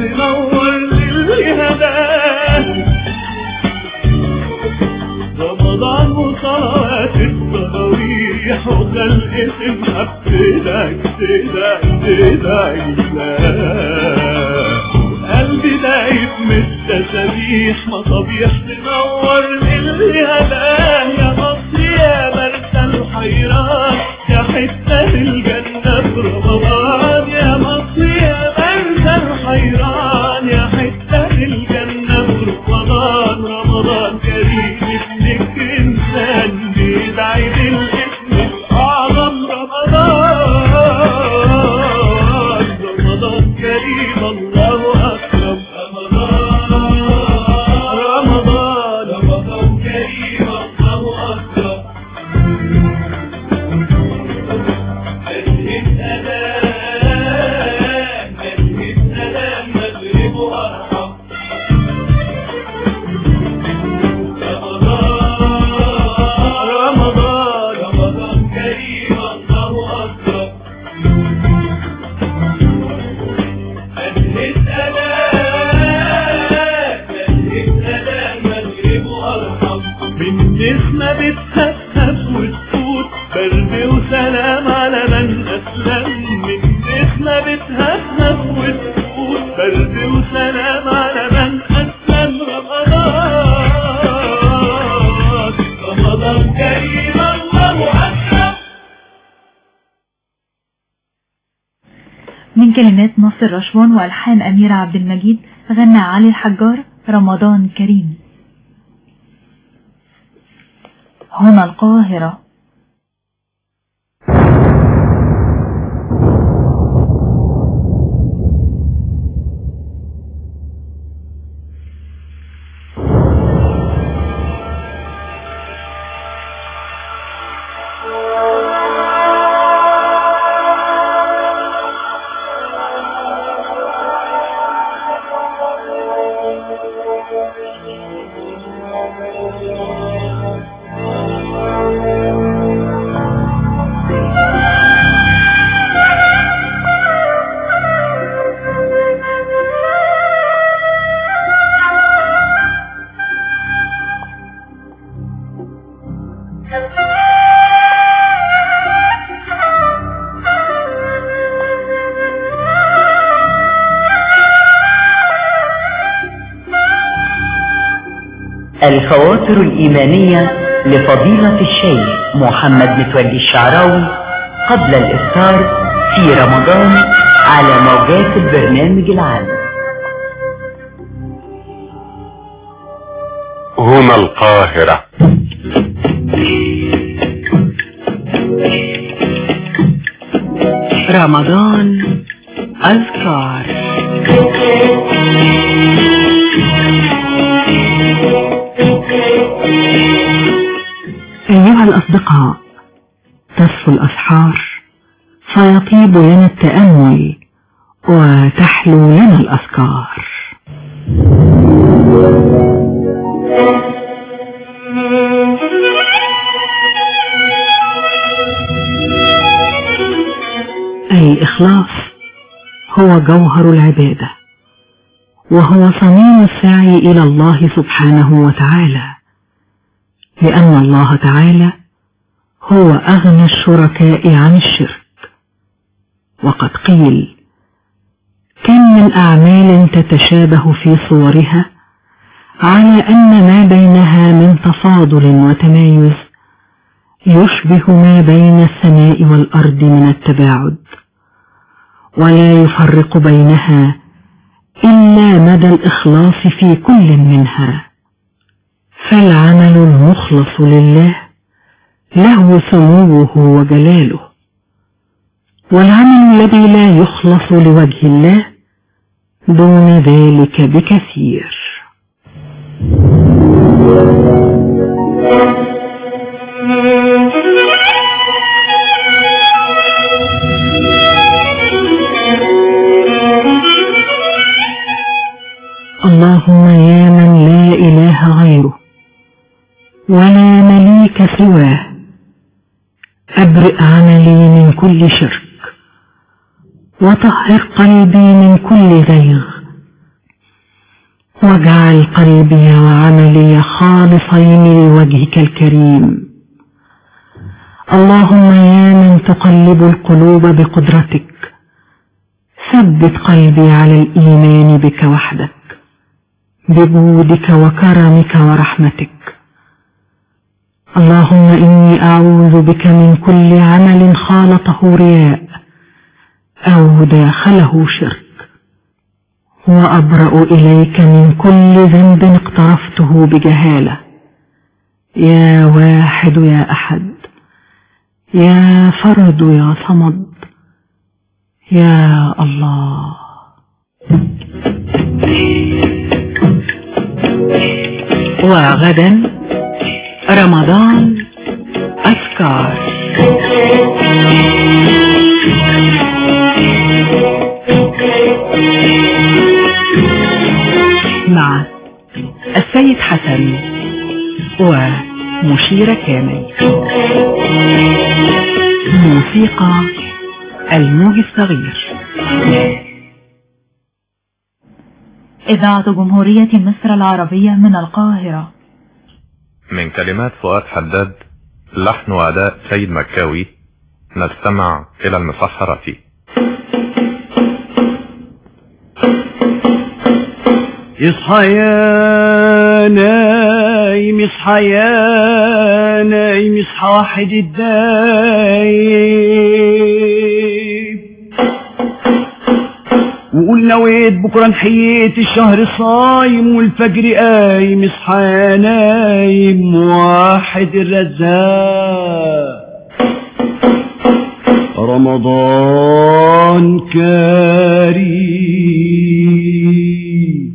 تنور للي هداه رمضان وصلوات التراويح وخلق اسمها بتدعي تدعي تدعي قلبي دايب من التسابيح مصابيح تنور للي هداه يا مصر يا مرسى الحيران يا حتة الجنة في رمضان يا مصر يا مرسى الحيران يا حتة الجنة في رمضان رمضان كريم ابنك إنسان بيدعي بالاسم الأعظم رمضان رمضان كريم الله أكرم رمضان رمضان رمضان كريم الله أكرم مجهد أذان مجهد أذان مغرب أرحم رمضان رمضان كريم الله أكبر مجهد أذان مجهد أذان مغرب أرحم من نسمة بتهفهف وتفوت برد وسلام على من أسلم من نسمة بتهفهف وتفوت برد وسلام على من أسلم رمضان رمضان كريم الله أكرم من كلمات ناصر رشوان وألحان أمير عبد المجيد غنى علي الحجار رمضان كريم هنا القاهرة الخواطر الإيمانية لفضيلة الشيخ محمد متولي الشعراوي قبل الإفطار في رمضان على موجات البرنامج العام هنا القاهرة رمضان أذكار أيها الأصدقاء تصفو الأسحار فيطيب لنا التأمل وتحلو لنا الأفكار الإخلاص هو جوهر العبادة وهو صميم السعي إلى الله سبحانه وتعالى لأن الله تعالى هو أغنى الشركاء عن الشرك وقد قيل كم من أعمال تتشابه في صورها على أن ما بينها من تفاضل وتمايز يشبه ما بين السماء والأرض من التباعد ولا يفرق بينها إلا مدى الإخلاص في كل منها فالعمل المخلص لله له سموه وجلاله والعمل الذي لا يخلص لوجه الله دون ذلك بكثير اللهم يا من لا إله غيره ولا مليك سواه أبرئ عملي من كل شرك وطهر قلبي من كل غيغ واجعل قلبي وعملي خالصين لوجهك الكريم اللهم يا من تقلب القلوب بقدرتك ثبت قلبي على الإيمان بك وحدك بجودك وكرمك ورحمتك اللهم إني أعوذ بك من كل عمل خالطه رياء أو داخله شرك وأبرأ إليك من كل ذنب اقترفته بجهالة يا واحد يا أحد يا فرد يا صمد يا الله وغدا رمضان أذكار مع السيد حسن ومشير كامل موسيقى الموج الصغير إذاعة جمهورية مصر العربية من القاهرة من كلمات فؤاد حداد لحن وأداء سيد مكاوي نستمع إلى المسحرة اصحى يا نايم اصحى يا نايم اصحى واحد الدايم وقول نويت بكره نحييت الشهر صايم والفجر قايم اصحى يا نايم واحد الرزاق رمضان كريم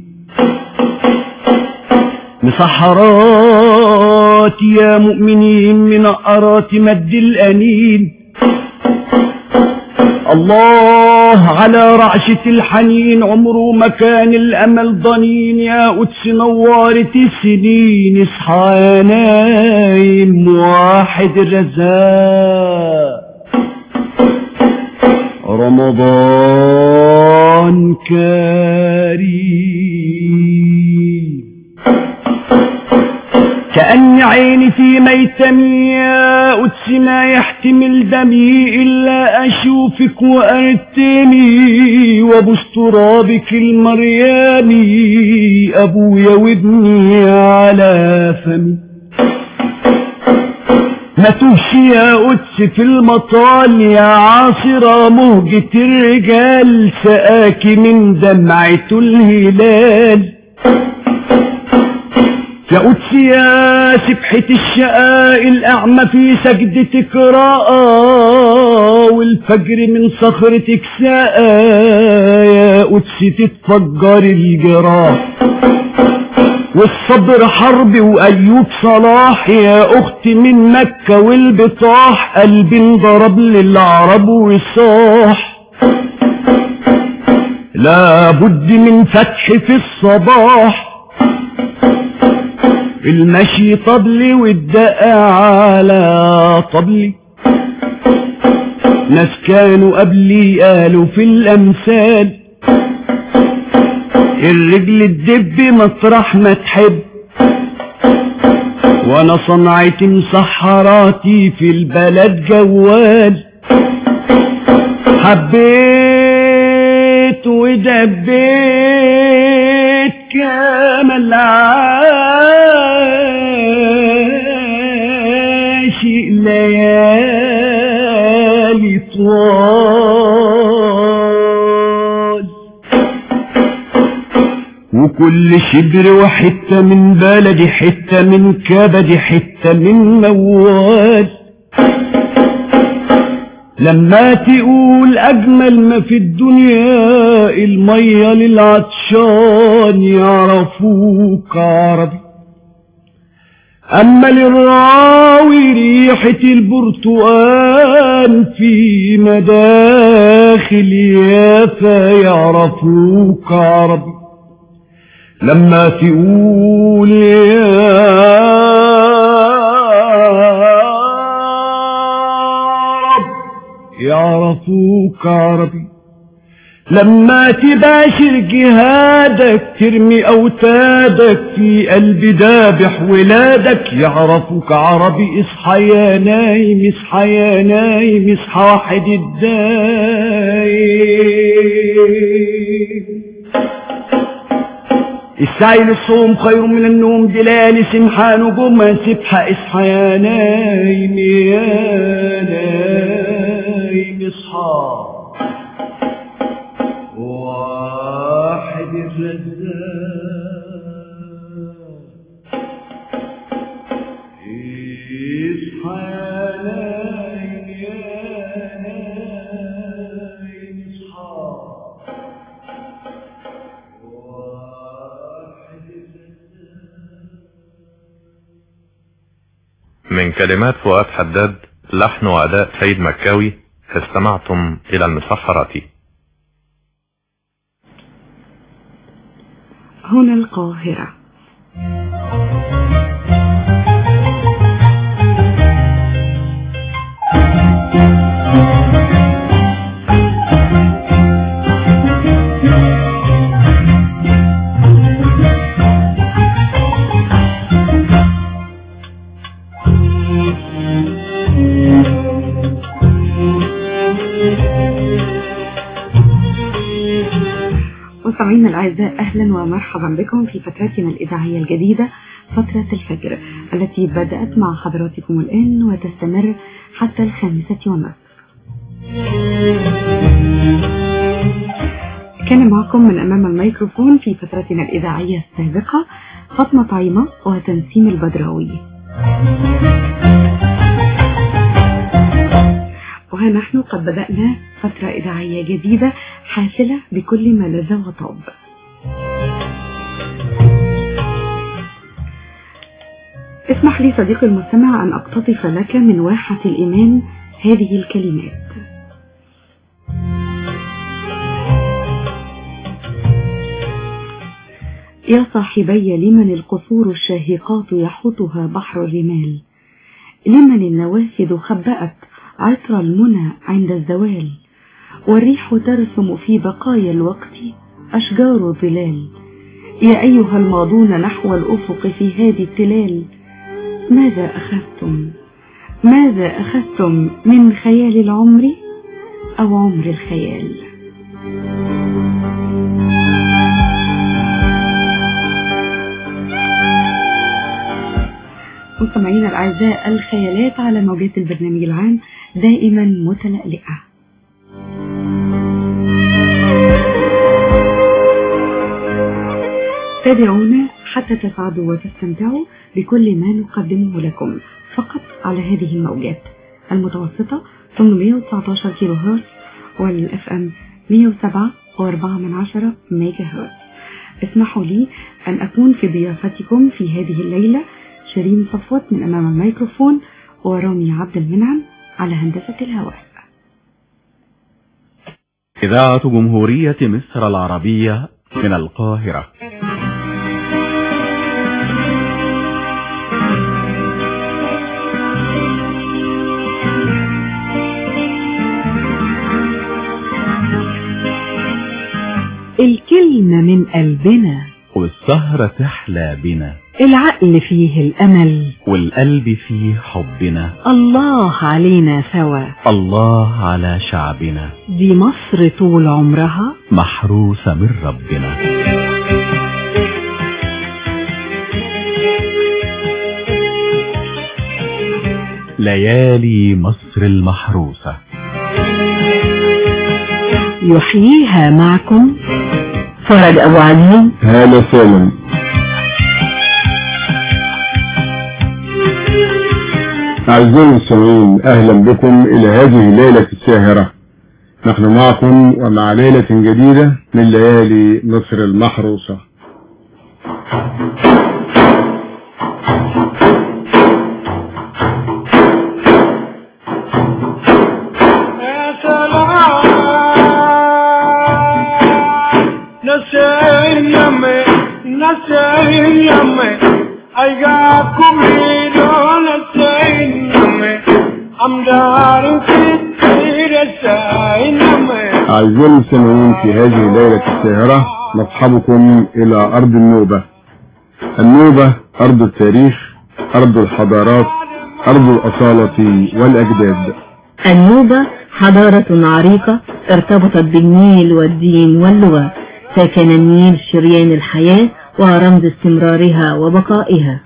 مسحرات يا مؤمنين من أرات مد الأنين الله على رعشة الحنين عمره ما كان الأمل ضنين يا قدس نورت السنين اصحى يا نايم واحد الرزاق رمضان كريم كأن عيني في ميتمي يا قدس ما يحتمل دمي إلا أشوفك وأرتمي وابوس ترابك المريامي أبويا وابني على فمي ما توش يا قدس في المطال يا عاصرة مهجة الرجال سقاكي من دمعة الهلال يا قدس يا سبحة الشقاء الأعمى في سجدتك رأى والفجر من صخرتك سقى يا قدس تتفجر الجراح والصبر حرب وأيوب صلاح يا أختي من مكة والبطاح قلبي انضرب للعرب وصاح لا بد من فتح في الصباح المشي طبلي والدق على طبلي ناس كانوا قبلي قالوا في الأمثال الرجل الدب مطرح ما تحب وانا صنعتي مسحراتي في البلد جوال حبيت ودبيت كامل عاشق ليالي طوال وكل شبر وحتة من بلدي حتة من كبدي حتة من موال لما تقول أجمل ما في الدنيا المية للعطشان يعرفوك عربي أما للراوي ريحة البرتقال في مداخل يافا يعرفوك عربي لما تقول يا رب يعرفوك عربي لما تباشر جهادك ترمي أوتادك في قلب دابح ولادك يعرفوك عربي اصحى يا نايم اصحى يا نايم اصحى واحد الدايم السعي للصوم خير من النوم دلال سمحة نجوم سبحة اصحى يا نايم يا نايم اصحى واحد الرزاق اصحى يا نايم يا نايم اصحى واحد الرزاق من كلمات فؤاد حداد لحن وأداء سيد مكاوي استمعتم إلى المسحرات هنا القاهرة مستمعينا الأعزاء أهلا ومرحبا بكم في فترتنا الإذاعية الجديدة فترة الفجر التي بدأت مع حضراتكم الآن وتستمر حتى الخامسة والنصف كان معكم من أمام الميكروفون في فترتنا الإذاعية السابقة فاطمة طعيمة وتنسيم البدراوي وها نحن قد بدأنا فترة إذاعية جديدة حافلة بكل ما لذ وطاب اسمح لي صديقي المستمع أن أقتطف لك من واحة الإيمان هذه الكلمات يا صاحبي لمن القصور الشاهقات يحوطها بحر الرمال لمن النوافذ خبأت عطر المنى عند الزوال والريح ترسم في بقايا الوقت أشجار ظلال يا أيها الماضون نحو الأفق في هذه التلال ماذا أخذتم ماذا أخذتم من خيال العمر أو عمر الخيال مستمعينا الأعزاء الخيالات على موجات البرنامج العام دائما متلألئة تابعونا حتى تسعدوا وتستمتعوا بكل ما نقدمه لكم فقط على هذه الموجات المتوسطة 819 كيلو هرتز والاف ام 107 و4 من عشرة ميجا هرتز اسمحوا لي أن أكون في ضيافتكم في هذه الليلة شيرين صفوت من أمام الميكروفون ورامي عبد المنعم على هندسة الهواء إذاعة جمهورية مصر العربية من القاهرة الكلمة من قلبنا والسهرة تحلى بنا العقل فيه الأمل والقلب فيه حبنا الله علينا سوا الله على شعبنا دي مصر طول عمرها محروسة من ربنا ليالي مصر المحروسة يحييها معكم فرج أبو علي هلا سالم أعزائي المستمعين أهلا بكم إلى هذه الليلة الساهرة نحن معكم ومع ليلة جديدة من ليالي مصر المحروسة Enséñame, enséñame, haya comido, enséñame, I'm darling, enséñame, أعزائي المستمعين في هذه الليلة الساهرة نصحبكم إلى أرض النوبة النوبة أرض التاريخ أرض الحضارات أرض الأصالة والأجداد النوبة حضارة عريقة ارتبطت بالنيل والدين واللغة فكان النيل شريان الحياة ورمز استمرارها وبقائها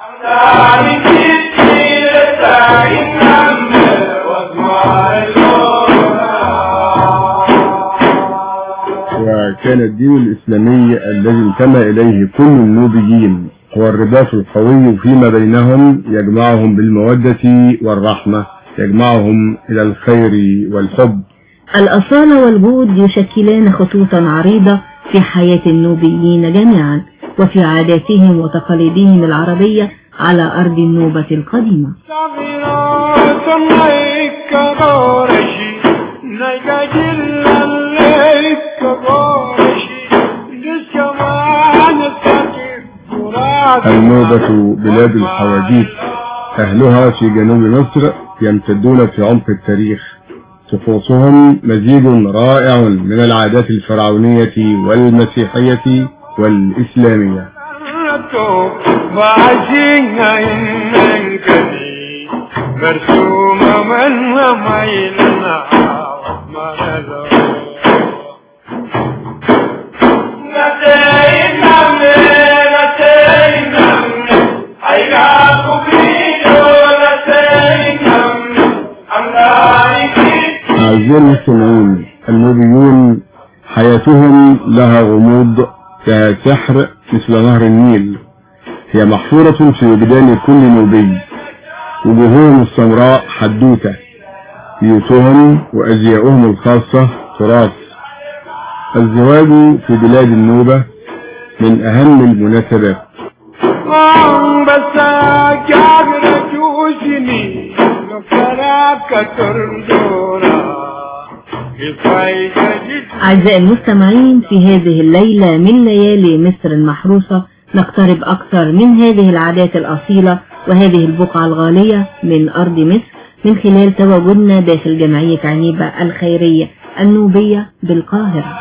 وكان الدين الإسلامي الذي انتمى إليه كل النوبيين هو الرباط القوي فيما بينهم يجمعهم بالمودة والرحمة يجمعهم إلى الخير والحب الأصالة والجود يشكلان خطوطا عريضة في حياة النوبيين جميعا وفي عاداتهم وتقاليدهم العربية على أرض النوبة القديمة النوبة بلاد الحواديت أهلها في جنوب مصر يمتدون في عمق التاريخ طقوسهم مزيج رائع من العادات الفرعونية والمسيحية والإسلامية مرسوم من ميلنا أعزائي المستمعين النوبيون حياتهم لها غموض لها سحر مثل نهر النيل هي محفورة في وجدان كل نوبي وجوههم السمراء حدوتة بيوتهم وأزياؤهم الخاصة تراث الزواج في بلاد النوبة من أهم المناسبات أعزائي المستمعين في هذه الليلة من ليالي مصر المحروسة نقترب أكثر من هذه العادات الأصيلة وهذه البقعة الغالية من أرض مصر من خلال تواجدنا داخل جمعية عنيبة الخيرية النوبية بالقاهرة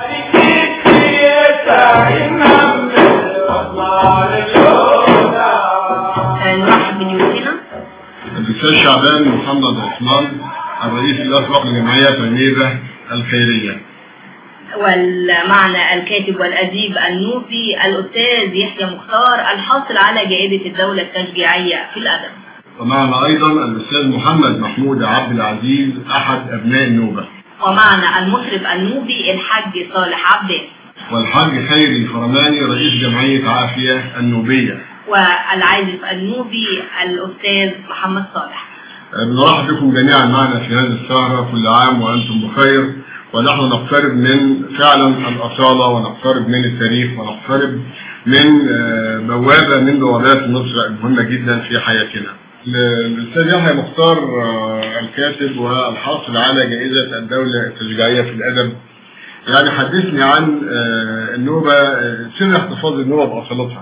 نرحب بنيوتنا الأستاذ شعبان محمد عثمان الرئيس الأسبق لجمعية عنيبة الخيرية والمعنى الكاتب والأديب النوبي الأستاذ يحيى مختار الحاصل على جائزة الدولة التشجيعية في الأدب ومعنا أيضا الأستاذ محمد محمود عبد العزيز أحد أبناء النوبة ومعنا المطرب النوبي الحاج صالح عباس والحاج خيري الفرماني رئيس جمعية عافية النوبية والعازف النوبي الأستاذ محمد صالح بنرحب بكم جميعا معنا في هذه السهرة كل عام وأنتم بخير ونحن نقترب من فعلا الأصالة ونقترب من التاريخ ونقترب من بوابة من بوابات مصر المهمة جدا في حياتنا الأستاذ يحيى مختار الكاتب والحاصل على جائزة الدولة التشجيعية في الأدب يعني حدثني عن النوبة سر احتفاظ النوبة بأصالتها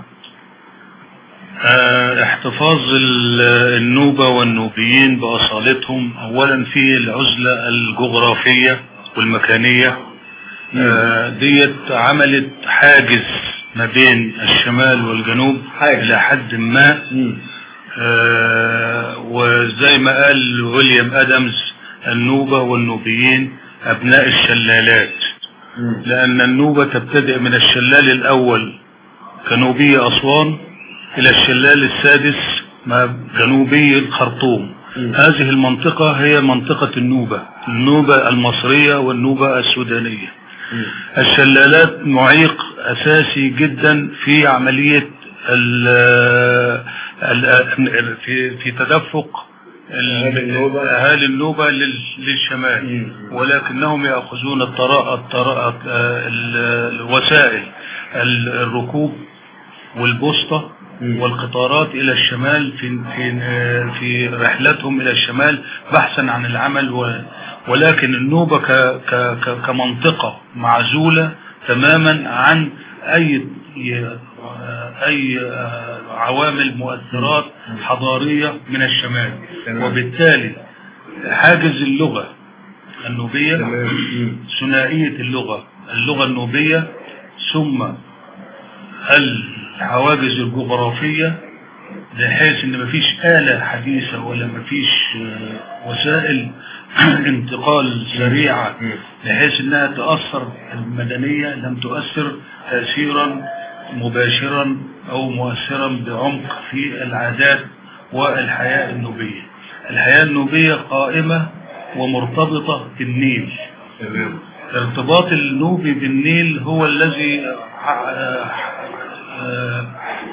احتفاظ النوبة والنوبيين بأصالتهم أولا في العزلة الجغرافية والمكانية ديت عملت حاجز ما بين الشمال والجنوب إلى حد ما وزي ما قال ويليام أدمز النوبة والنوبيين أبناء الشلالات لأن النوبة تبتدئ من الشلال الأول كنوبي أسوان إلى الشلال السادس ما جنوبي الخرطوم هذه المنطقة هي منطقة النوبة النوبة المصرية والنوبة السودانية الشلالات معيق أساسي جدا في عملية ال ال في في تدفق أهالي النوبة للشمال ولكنهم يأخذون الطراء الطراء الوسائل الركوب والبوسطة والقطارات إلى الشمال في في في رحلتهم إلى الشمال بحثا عن العمل ولكن النوبة ك ك كمنطقة معزولة تماما عن أي أي عوامل مؤثرات حضارية من الشمال وبالتالي حاجز اللغة النوبية ثنائية اللغة اللغة النوبية ثم الحواجز الجغرافية بحيث ان مفيش آلة حديثة ولا مفيش آه، وسائل انتقال سريعة بحيث انها تأثر المدنية لم تؤثر تأثيرا مباشرا او مؤثرا بعمق في العادات والحياة النوبية الحياة النوبية قائمة ومرتبطة بالنيل ارتباط النوبي بالنيل هو الذي آه، آه،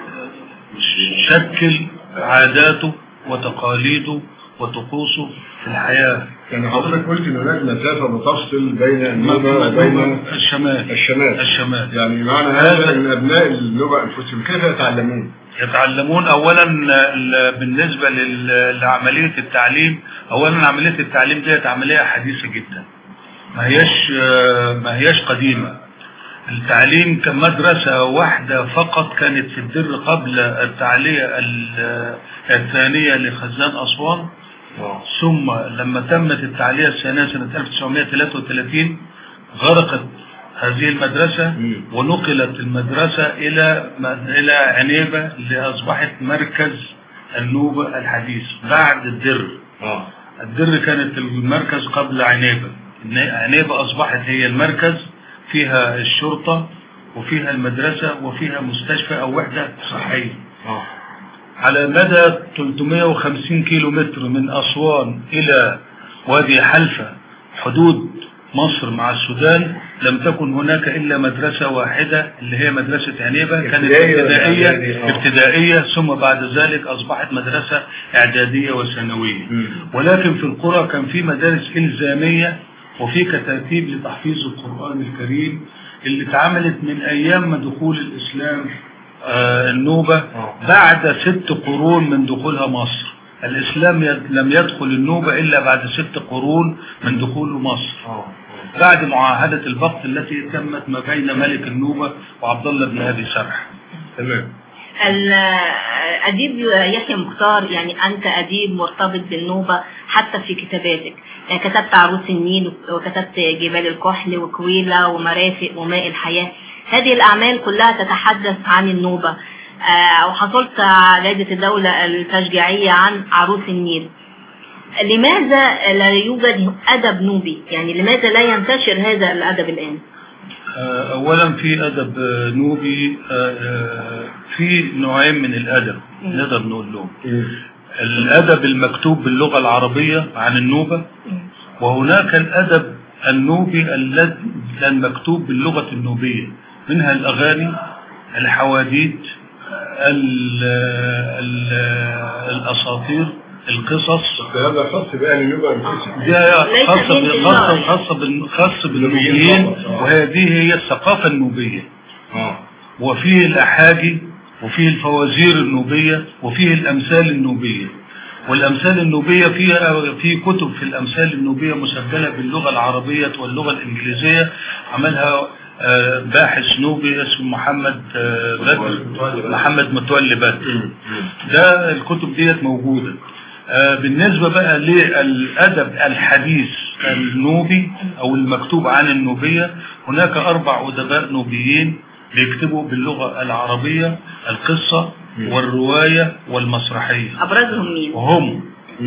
شكل عاداته وتقاليده وطقوسه في الحياة يعني حضرتك قلت ان هناك مسافه بتفصل بين النوبه وبين الشمال الشمال الشمال يعني معنى هذا ان ابناء اللغه انفسهم كيف يتعلمون؟ يتعلمون اولا ال- بالنسبة لل- لعملية التعليم اولا عملية التعليم ديت عملية حديثة جدا ما هيش ما هيش قديمة التعليم كمدرسة واحدة فقط كانت في الدر قبل التعلية ال- الثانية لخزان أسوان ثم لما تمت التعلية الثانية سنة 1933 غرقت هذه المدرسة ونقلت المدرسة إلى إلى عنيبة اللي أصبحت مركز النوبة الحديث بعد الدر الدر كانت المركز قبل عنيبة عنيبة أصبحت هي المركز فيها الشرطة وفيها المدرسة وفيها مستشفى أو وحدة صحية على مدى 350 كيلو متر من أسوان إلى وادي حلفة حدود مصر مع السودان لم تكن هناك إلا مدرسة واحدة اللي هي مدرسة عنيبة كانت ابتدائية ولا ابتدائية إعدادي؟ آه. ابتدائية ثم بعد ذلك أصبحت مدرسة إعدادية وثانوية ولكن في القرى كان في مدارس إلزامية وفي كتاتيب لتحفيظ القرآن الكريم اللي اتعملت من أيام ما دخول الإسلام آه، النوبة بعد ست قرون من دخولها مصر الإسلام يد- لم يدخل النوبة إلا بعد ست قرون من دخوله مصر بعد معاهدة البقت التي تمت ما بين ملك النوبة وعبد الله بن أبي سرح تمام الأديب يحيى مختار يعني أنت أديب مرتبط بالنوبة حتى في كتاباتك يعني كتبت عروس النيل وكتبت جبال الكحل وكويلة ومرافق وماء الحياة هذه الأعمال كلها تتحدث عن النوبة آه، وحصلت على جائزة الدولة التشجيعية عن عروس النيل لماذا لا يوجد أدب نوبي يعني لماذا لا ينتشر هذا الأدب الآن آه، أولا في أدب آه، نوبي آه، آه، في نوعين من الأدب نقدر نقول لهم الأدب المكتوب باللغة العربية عن النوبة وهناك الأدب النوبي الذي المكتوب باللغة النوبية منها الأغاني الحواديت ال- ال- الأساطير القصص هذا خاص بقى للنوبه انفسهم ده ليس خاصة دين بال- خاصة الله. خاصة بال- خاص بالنوبيين وهذه هي الثقافة النوبية وفيه الأحاجي وفيه الفوازير النوبية وفيه الأمثال النوبية والأمثال النوبية فيها في كتب في الأمثال النوبية مسجلة باللغة العربية واللغة الإنجليزية عملها آه، باحث نوبي اسمه محمد آه، بدر محمد متولي بدر ده الكتب ديت موجودة آه، بالنسبة بقى للأدب الحديث النوبي أو المكتوب عن النوبية هناك أربع أدباء نوبيين بيكتبوا باللغة العربية القصة والرواية والمسرحية أبرزهم مين؟ وهم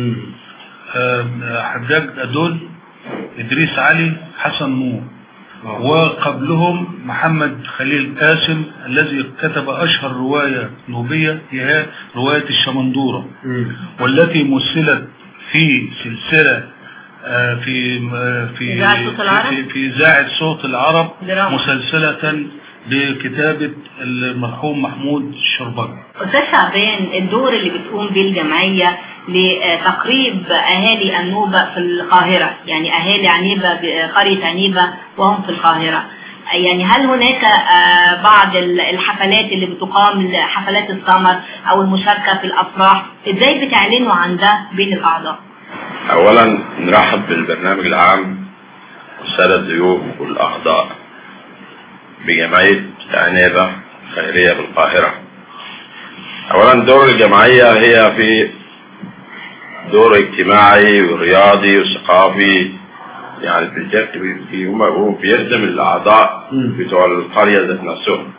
آه، حجاج أدول إدريس علي حسن نور وقبلهم محمد خليل قاسم الذي كتب أشهر رواية نوبية هي رواية الشمندورة والتي مثلت في سلسلة آه، في آه، في إذاعة صوت العرب؟ في- في إذاعة صوت العرب دراما. مسلسلة بكتابة المرحوم محمود الشربجي أستاذ شعبان الدور اللي بتقوم به الجمعية لتقريب أهالي النوبة في القاهرة يعني أهالي عنيبة قرية عنيبة وهم في القاهرة يعني هل هناك آه، بعض ال- الحفلات اللي بتقام حفلات السمر أو المشاركة في الأفراح إزاي بتعلنوا عن ده بين الأعضاء؟ أولا نرحب بالبرنامج العام والسادة الضيوف والأعضاء بجمعية عنيبة خيرية بالقاهرة أولا دور الجمعية هي في دور اجتماعي ورياضي وثقافي يعني في الجد بي- في هم هو بيخدم الاعضاء بتوع القريه ذات نفسهم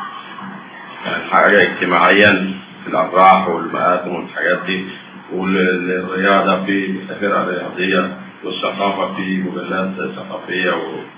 يعني حاجه اجتماعيا في الافراح والمآتم والحاجات دي والرياضه في فرقه رياضيه والثقافه في مجلات ثقافيه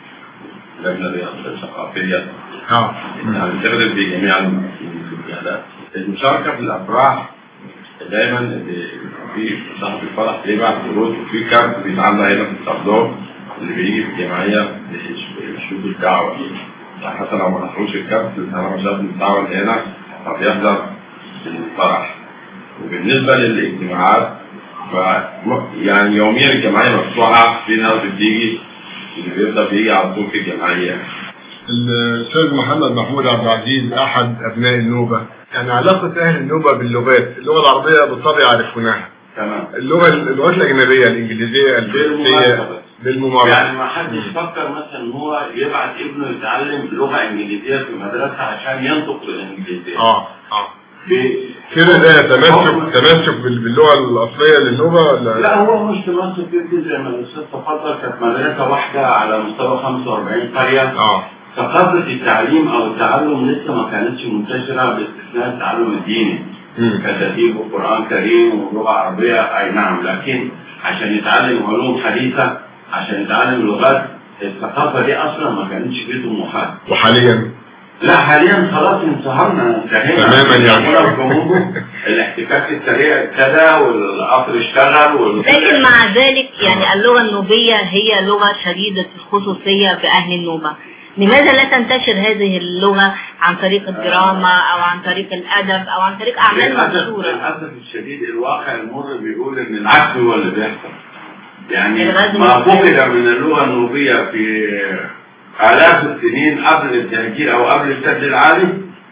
ولجنه رياضيه ثقافيه اه يعني بتخدم في جميع المجالات المشاركه في الافراح دايما اللي في صاحب الفرح بيبعت ورود وفي كارت بيتعلق هنا في التابلو اللي بيجي في الجمعيه بيشوف الدعوه يعني حتى لو ما راحوش الكارت طالما شاف الدعوه اللي هنا فبيحضر الفرح وبالنسبه للاجتماعات ف يعني يوميا الجمعيه مفتوحه في ناس بتيجي اللي بيفضل بيجي على طول في الجمعيه الأستاذ محمد محمود عبد العزيز أحد أبناء النوبة يعني علاقة أهل النوبة باللغات اللغة العربية بالطبع يعرفونها تمام اللغة اللغات الأجنبية الإنجليزية الفرنسية بالممارسة يعني ما حدش فكر مثلا ان هو يبعت ابنه يتعلم لغه انجليزيه في المدرسه عشان ينطق بالانجليزيه اه اه في كده ده تمسك تمسك بال- باللغة الأصلية للنوبة ولا لا هو مش تمسك كده زي ما الاستاذ تفضل كانت مدرسه واحده على مستوى 45 قريه اه ثقافه التعليم او التعلم لسه ما كانتش منتشره باستثناء التعلم الديني كتدريب وقران كريم ولغه عربيه اي نعم لكن عشان يتعلم علوم حديثه عشان يتعلم لغات الثقافه دي اصلا ما كانتش فيه طموحات وحاليا لا حاليا خلاص انتهرنا انتهينا تماما يعني. الأمور الجمهور، الاحتكاك السريع ابتدى والقطر اشتغل وال... لكن مع ذلك يعني اللغة النوبية هي لغة شديدة الخصوصية بأهل النوبة لماذا لا تنتشر هذه اللغة عن طريق الدراما أو عن طريق الأدب أو عن طريق أعمال للأسف منشورة للأسف الشديد الواقع المر بيقول إن العكس هو اللي بيحصل يعني الغزو ما والسلم. فقد من اللغة النوبية في آلاف السنين قبل التهجير أو قبل السد العالي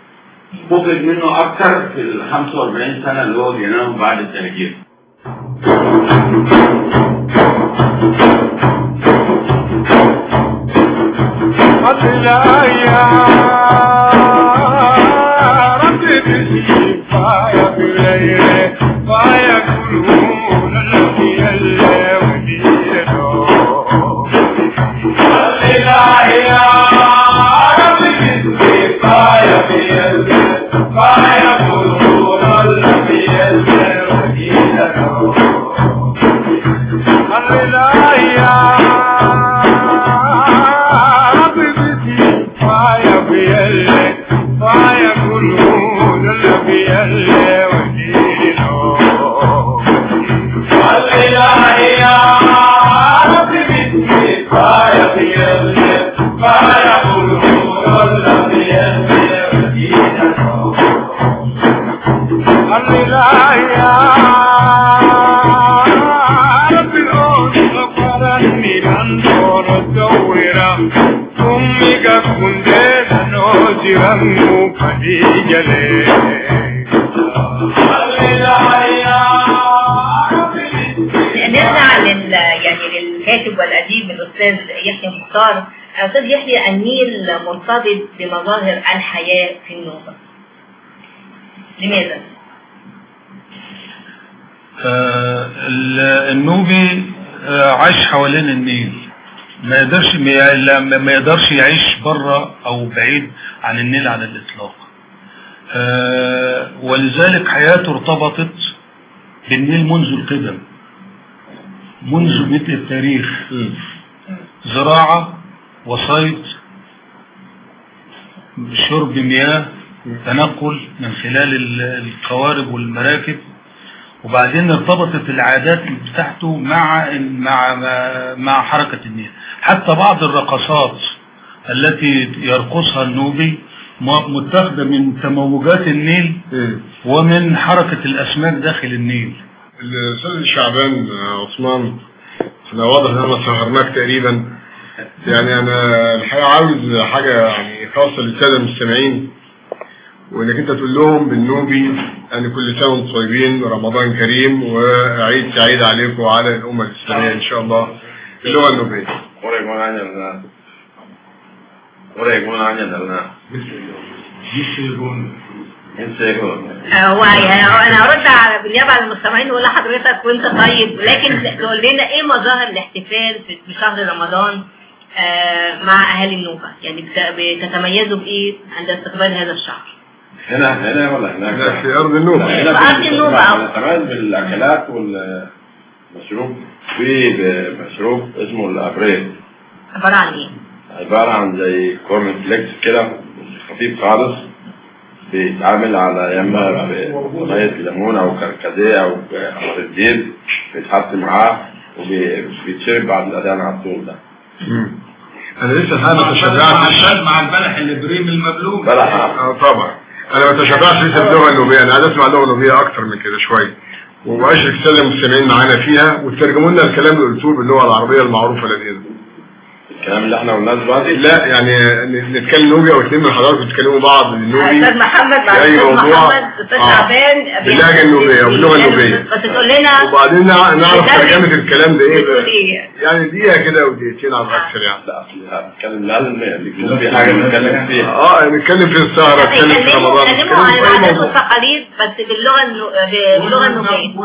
فقد منه أكثر في ال 45 سنة اللي هو جيناهم بعد التهجير قتل يا رب بسي فايا بليل فايا كلون الذي يلي ودينه قتل يا رب بسي فايا بليل فايا كلون الذي يلي ودينه قتل يا رب بسي فايا بيلي فايا كلون الذي يلي ودينه الله يا رب بسي فايا بيلي فايا كلون الذي يلي ودينه الله يا رب الأرض غفرني لن دورا أمي كنت نوزرا فديجلي نرجع لل يعني للكاتب والأديب الأستاذ يحيى مختار أستاذ يحيى النيل مرتبط بمظاهر الحياة في النوبة لماذا؟ آه، ال- النوبي آه، عاش حوالين النيل ما يقدرش ما لا- ما يقدرش يعيش بره او بعيد عن النيل على الاطلاق آه، ولذلك حياته ارتبطت بالنيل منذ القدم منذ بدء التاريخ زراعة وصيد شرب مياه تنقل من خلال ال- القوارب والمراكب وبعدين ارتبطت العادات بتاعته مع مع مع حركة النيل حتى بعض الرقصات التي يرقصها النوبي م- متاخدة من تموجات النيل ومن حركة الأسماك داخل النيل الأستاذ شعبان عثمان أنا واضح إن أنا سهرناك تقريبا يعني أنا الحقيقة عاوز حاجة يعني خاصة للسادة المستمعين وإنك أنت تقول لهم بالنوبي أن كل سنة وأنتم طيبين رمضان كريم وعيد سعيد عليكم وعلى الأمة الإسلامية إن شاء الله اللغة النوبية Ore con años nada. Ore con años nada. هو هو انا هرد على بالنيابه عن المستمعين واقول لحضرتك وانت طيب لكن تقول لنا ايه مظاهر الاحتفال في في شهر رمضان آه، مع اهالي النوبه يعني بت- بتتميزوا بايه عند استقبال هذا الشهر هنا هنا ولا هناك؟ لا، في أرض النوبة. لا، هنا في أرض النوبة. احنا كمان بالاكلات والمشروب في مشروب اسمه الابريد عباره عن ايه؟ عبارة عن زي كورن فليكس كده خفيف خالص بيتعمل على يما بمية ليمون أو كركديه أو قمر الدين بيتحط معاه وبيتشرب بعد الأذان على طول ده انا لسه الحقيقه ما تشبعتش مع البلح الابريم المبلول بلح اه طبعا انا ما تشبعتش لسه باللغه النوبيه انا عايز اسمع اللغه النوبيه اكتر من كده شويه واشرك الساده المستمعين معانا فيها وترجموا لنا الكلام اللي قلتوه باللغه العربيه المعروفه لدينا الكلام اللي احنا قلناه دلوقتي لا يعني نتكلم نوبي او اتنين من حضراتكم تتكلموا بعض بالنوبي استاذ محمد في بعد اي استاذ موضوع محمد استاذ آه. شعبان باللهجه النوبيه او باللغه النوبيه بس تقول لنا وبعدين نع- نعرف بتتكلم- ترجمه الكلام ده بتقول ايه ايه يعني دقيقه كده ودقيقتين على الاكثر يعني لا أصل هنتكلم لازم يكون في حاجة نتكلم فيها اه نتكلم في السهره نتكلم في يتكلموا رمضان يتكلموا عن نتكلم في اي العادات موضوع والتقاليد بس باللغه النو... باللغه النوبيه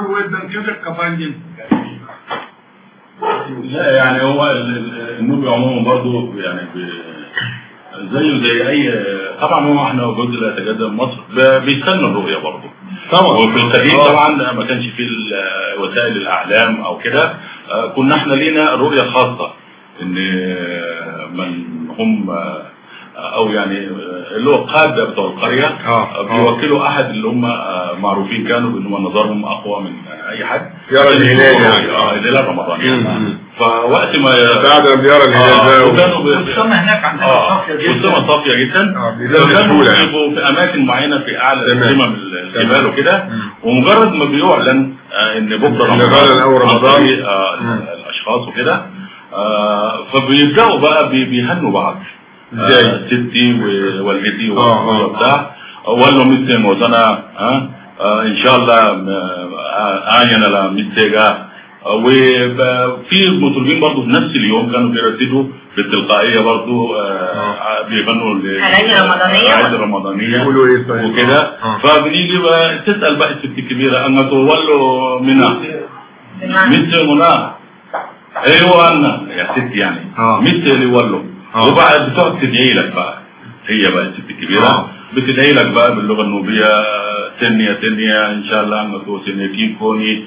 لا يعني هو ال- ال- النوبي عموما برضو يعني ب- زيه زي اي طبعا هو احنا جزء لا يتجزا من مصر ب- بيستنى الرؤيه برضو طبعا وفي القديم آه. طبعا ما كانش فيه ال- وسائل الاعلام او كده آه، كنا احنا لينا رؤيه خاصه ان آه، من هم آه، او يعني آه، اللي هو القاده بتوع القريه آه، بيوكلوا احد اللي هم آه، معروفين كانوا بان هم نظرهم اقوى من اي حد يرى الهلال يعني. اه الهلال رمضان مم. يعني فوقت ما بعد ما بيرى الهلال بقى و- وكانوا بي- والسما هناك عندنا اه صافية جدا. والسما صافيه جدا بيلاقوا فكانوا بسهولة يعني. بيبقوا في اماكن معينه في اعلى تمام. قمم الجبال وكده ومجرد ما بيعلن آه، ان بكره إن رمضان غدا أو رمضان. عن طريق، آه، الاشخاص وكده آه، فبيبداوا بقى بي- بيهنوا بعض إزاي؟ آه، ستي ووالدتي آه، آه. وبتاع اول مثل موزنا ها آه، ان شاء الله آه، اين لا مستيجا وفي مطربين برضه في نفس اليوم كانوا بيرددوا بالتلقائيه برضه آه، بيغنوا ل- أغاني رمضانية؟ أغاني رمضانيه بيقولوا ايه طيب وكده آه. فبنيجي بقى تسال بقى الست الكبيره انا تولوا منا مثل منا ايوه انا يا ست يعني آه. مثل اللي ولوا آه. وبعد بتقعد تدعي لك بقى هي بقى الست الكبيره آه. بتدعي لك بقى باللغه النوبيه تنيا تنيا ان شاء الله انك سنتين كوني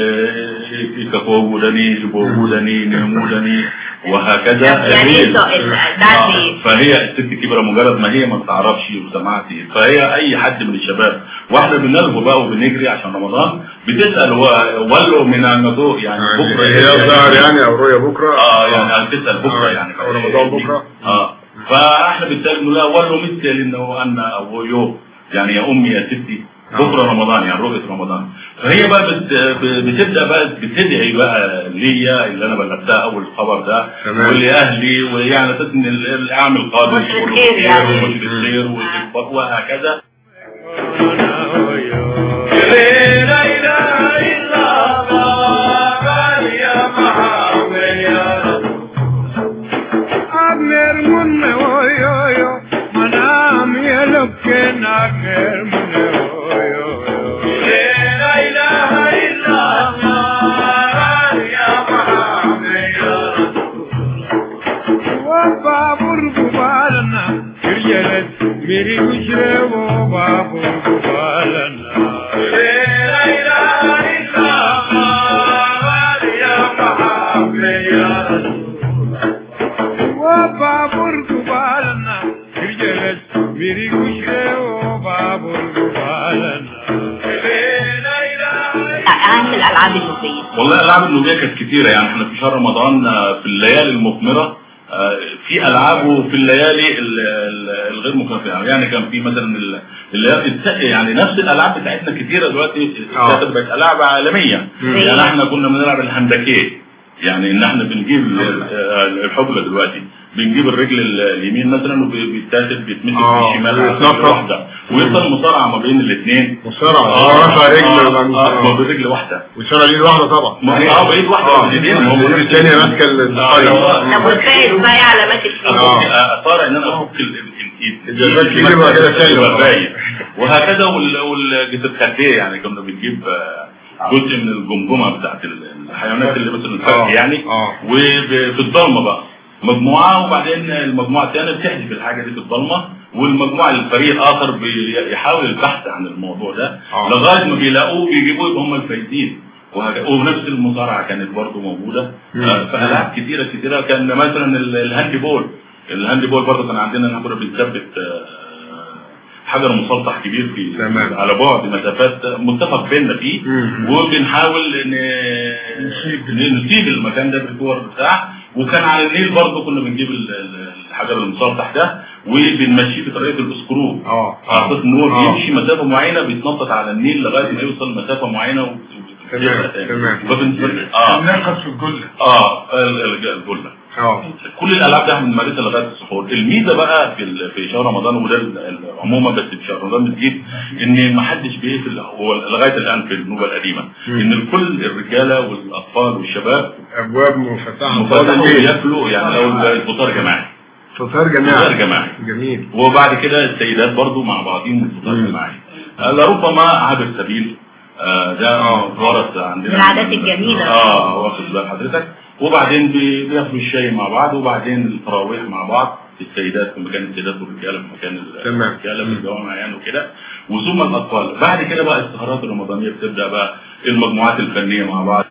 كفوودني بوودني نمودني وهكذا يعني هي- ايه سؤال ده آه، ايه؟ فهي الست الكبيره مجرد ما هي ما بتعرفش وسمعتي فهي اي حد من الشباب واحنا بنلهو بقى وبنجري عشان رمضان بتسال هو ولوا من النضوء يعني بكره هي ظهر يعني او رؤيا بكره اه يعني هتسال بكره آه، يعني او رمضان بكره اه فاحنا بنسال لا ولوا مثل انه انا او يو يعني يا امي يا ستي بكره رمضان يعني رؤيه رمضان فهي بقى بت... ب- بتبدا بقى بتدعي بقى ليا اللي انا بلغتها اول الخبر ده تمام. ولاهلي ويعني اساس ان ال- العام القادم بشرة كله خير يعني. وبشرة خير والاكبار وهكذا Agner munne oyo yo, manam yelukken agner munne oyo yo. La ilaha illallah, ya Muhammad ya Wa babur gubalana, kirjelet miri gujre wo babur gubalana. La ilaha illallah, ya Muhammad ya وبابور قبالنا رجلت ميري وشري وبابور قبالنا اهم الالعاب النوبيه والله الالعاب النوبيه كانت كتيره يعني احنا في شهر رمضان آه، في الليالي المثمره آه، في العاب وفي الليالي ال- ال- الغير مكافئه يعني كان في مثلا ال- اللي- الت- يعني نفس الالعاب بتاعتنا كتيره دلوقتي آه. اتخذت بقت العاب عالميه مم. يعني احنا كنا بنلعب الهندكيه يعني ان احنا بنجيب ال- آه، الحبلة دلوقتي بنجيب الرجل ال- اليمين مثلا وبيتاخد بيتمسك آه، بالشمال على ويتنطط. رجل واحده ويفضل مصارعه ما بين الاثنين مصارعة هو رفع رجل اه وبعدين آه، مصارعة. برجل واحده وشرع ليه واحده طبعا ما هي اه بايد واحده اه بالايدين ما هو الايد الثانيه ماسكه القلم طب والفائز بقى ايه علامات الفيل؟ آه، اثار ان انا افك ال- ال- الجذبات كبيرة بقى كده شايلة. باين وهكذا وال- والجسد خلفيه يعني كنا بنجيب آه، جزء من الجمجمه بتاعت الحيوانات اللي مثل الفرخ يعني وفي الضلمه بقى مجموعه وبعدين المجموعه الثانيه بتحذف الحاجه دي في الضلمه والمجموعه الفريق الاخر بيحاول البحث عن الموضوع ده لغايه ما بيلاقوه بيجيبوه يبقى هم الفايزين وهك- ونفس المصارعه كانت برضه موجوده مم. آه، فالعاب كتيره كتيره كان مثلا ال- الهاند بول الهاند بول برضه كان عندنا إن إحنا كنا بنثبت آه، حجر مسلطح كبير في تمام. على بعد مسافات متفق بيننا فيه وبنحاول ان نسيب المكان ده بالكور بتاع وكان على النيل برضه كنا بنجيب ال- ال- الحجر المسلطح ده وبنمشيه بطريقه الاسكرو اه على اساس ان هو آه. بيمشي مسافه معينه بيتنطط على النيل لغايه ما يوصل مسافه معينه و- تمام تمام فبن- اه نرقص في الجلة اه ال- ال- الجله اه كل الالعاب دي احنا بنمارسها لغايه السحور الميزه بقى في ال- في شهر رمضان وده ال- ال- عموما بس في شهر رمضان بالذات ان ما حدش بيقفل هو لغايه الان في النوبه القديمه ان كل الرجاله والاطفال والشباب ابواب مفتحة مفتحوا وياكلوا يعني لو الفطار جماعي فطار جماعي فطار جماعي جميل وبعد كده السيدات برضو مع بعضهم الفطار جماعي آه، لربما عابر سبيل آه، ده ورث عندنا من العادات الجميلة. اه واخد بال حضرتك وبعدين بي- بياخدوا الشاي مع بعض وبعدين التراويح مع بعض السيدات في مكان السيدات والرجاله في مكان ال- تمام. الرجاله في الجوامع يعني وكده وثم الاطفال بعد كده بقى السهرات الرمضانيه بتبدا بقى المجموعات الفنيه مع بعض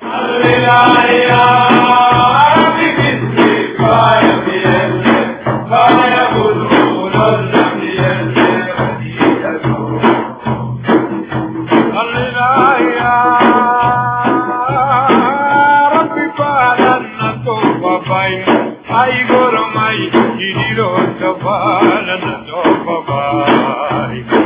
Ay, goromay, giriro, topala, topabay.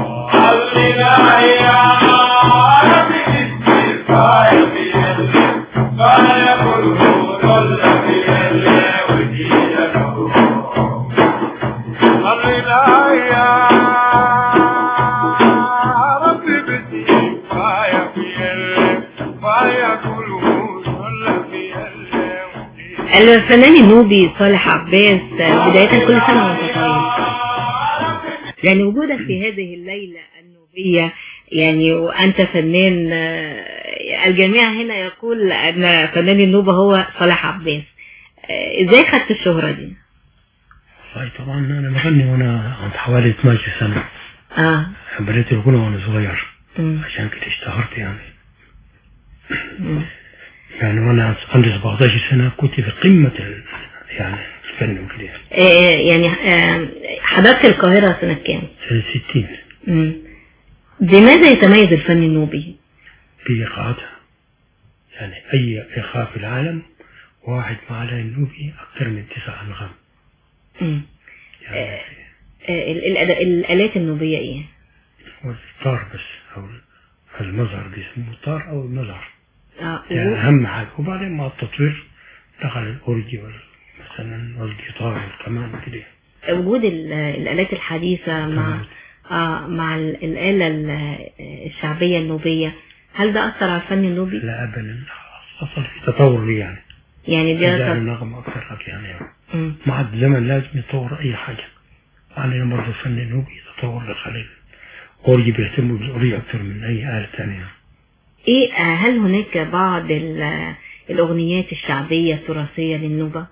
الفنان النوبي صالح عباس بداية كل سنة وانت طيب يعني وجودك في هذه الليلة النوبية يعني وأنت فنان آه، الجميع هنا يقول أن فنان النوبة هو صالح عباس آه، إزاي خدت الشهرة دي؟ والله طبعا انا بغني وانا عند حوالي 12 سنة اه بديت الغنى وانا صغير مم. عشان كده اشتهرت يعني مم. يعني وانا عندي 17 سنة كنت في قمة ال... يعني الفن وكده آه، يعني آه، حضرت القاهرة سنة كام؟ سنة 60 مم. بماذا يتميز الفن النوبي؟ بإيقاعاتها يعني أي إيقاع في العالم واحد مع النوبي أكثر من تسع أنغام مم. آه، آه، ال- الأد- الآلات النوبية إيه؟ هو الطار بس أو المظهر بيسموه الطار أو المظهر آه، يعني و- أهم حاجة وبعدين مع التطوير دخل الأورجي وال مثلا والجيتار والكمان وكده وجود ال- الآلات الحديثة مع آه مع ال- الآلة ال- الشعبية النوبية هل ده أثر على الفن النوبي؟ لا أبدا حصل في تطور لي يعني يعني دي أجزاء أثر النغمة أكثر لك يعني مم. مع الزمن لازم يتطور أي حاجة علينا برضه الفن النوبي يتطور للخليل أورجي بيهتموا بالأورجي أكثر من أي آلة ثانية إيه آه، هل هناك بعض ال- الأغنيات الشعبية التراثية للنوبة؟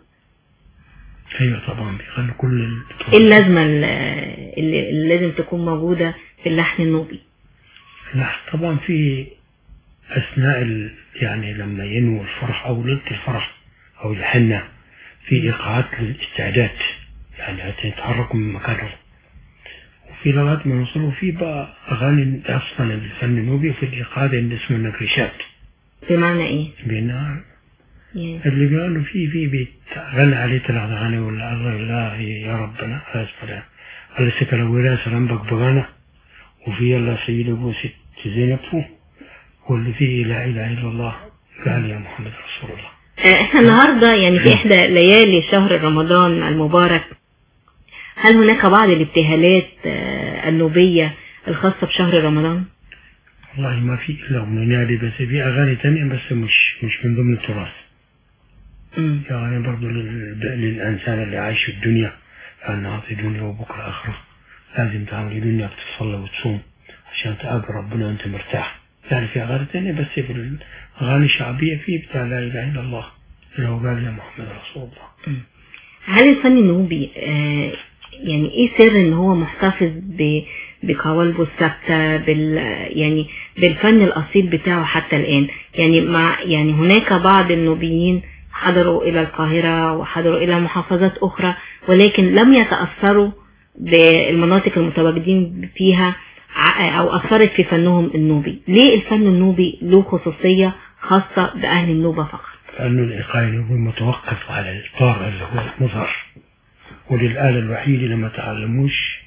أيوة طبعا بيغنوا كل ال... إيه اللازمة ال- اللي اللي لازم تكون موجودة في اللحن النوبي؟ لا طبعا في أثناء ال... يعني لما ينوي الفرح أو ليلة الفرح أو الحنة في إيقاعات للاستعداد يعني حتى يتحركوا من مكانهم وفي لغاية ما يوصلوا في بقى أغاني أصلا الفن النوبي في الإيقاعات اللي اسمه النقريشات بمعنى إيه؟ بينها يعني اللي بيقولوا في في بيتغنى عليه ثلاث أغاني ولا الله الله يا ربنا أسفل الله سكر ولا سلام بك بغانا وفي الله سيد أبو ست زينب واللي فيه لا إله إلا الله قال يا محمد رسول الله آه، احنا النهاردة يعني في احدى ليالي شهر رمضان المبارك هل هناك بعض الابتهالات آه، النوبية الخاصة بشهر رمضان؟ والله ما في إلا أغنية دي بس في أغاني تانية بس مش مش من ضمن التراث مم. في أغاني برضه لل- للإنسان اللي عايش في الدنيا لأن هذه دنيا وبكرة آخرة لازم تعمل دنياك تصلي وتصوم عشان تقابل ربنا وأنت مرتاح يعني في أغاني تانية بس في الأغاني الشعبية في بتاع لا إله إلا الله اللي هو قال يا محمد رسول الله هل الفن النوبي آه يعني ايه سر ان هو محتفظ ب بقوالبه الثابته بال يعني بالفن الاصيل بتاعه حتى الان يعني مع يعني هناك بعض النوبيين حضروا الى القاهره وحضروا الى محافظات اخرى ولكن لم يتاثروا بالمناطق المتواجدين فيها ع- او اثرت في فنهم النوبي ليه الفن النوبي له خصوصيه خاصه باهل النوبه فقط لأنه الإيقاع النوبي متوقف على الطار اللي هو المظهر وللآلة الوحيدة اللي ما تعلموش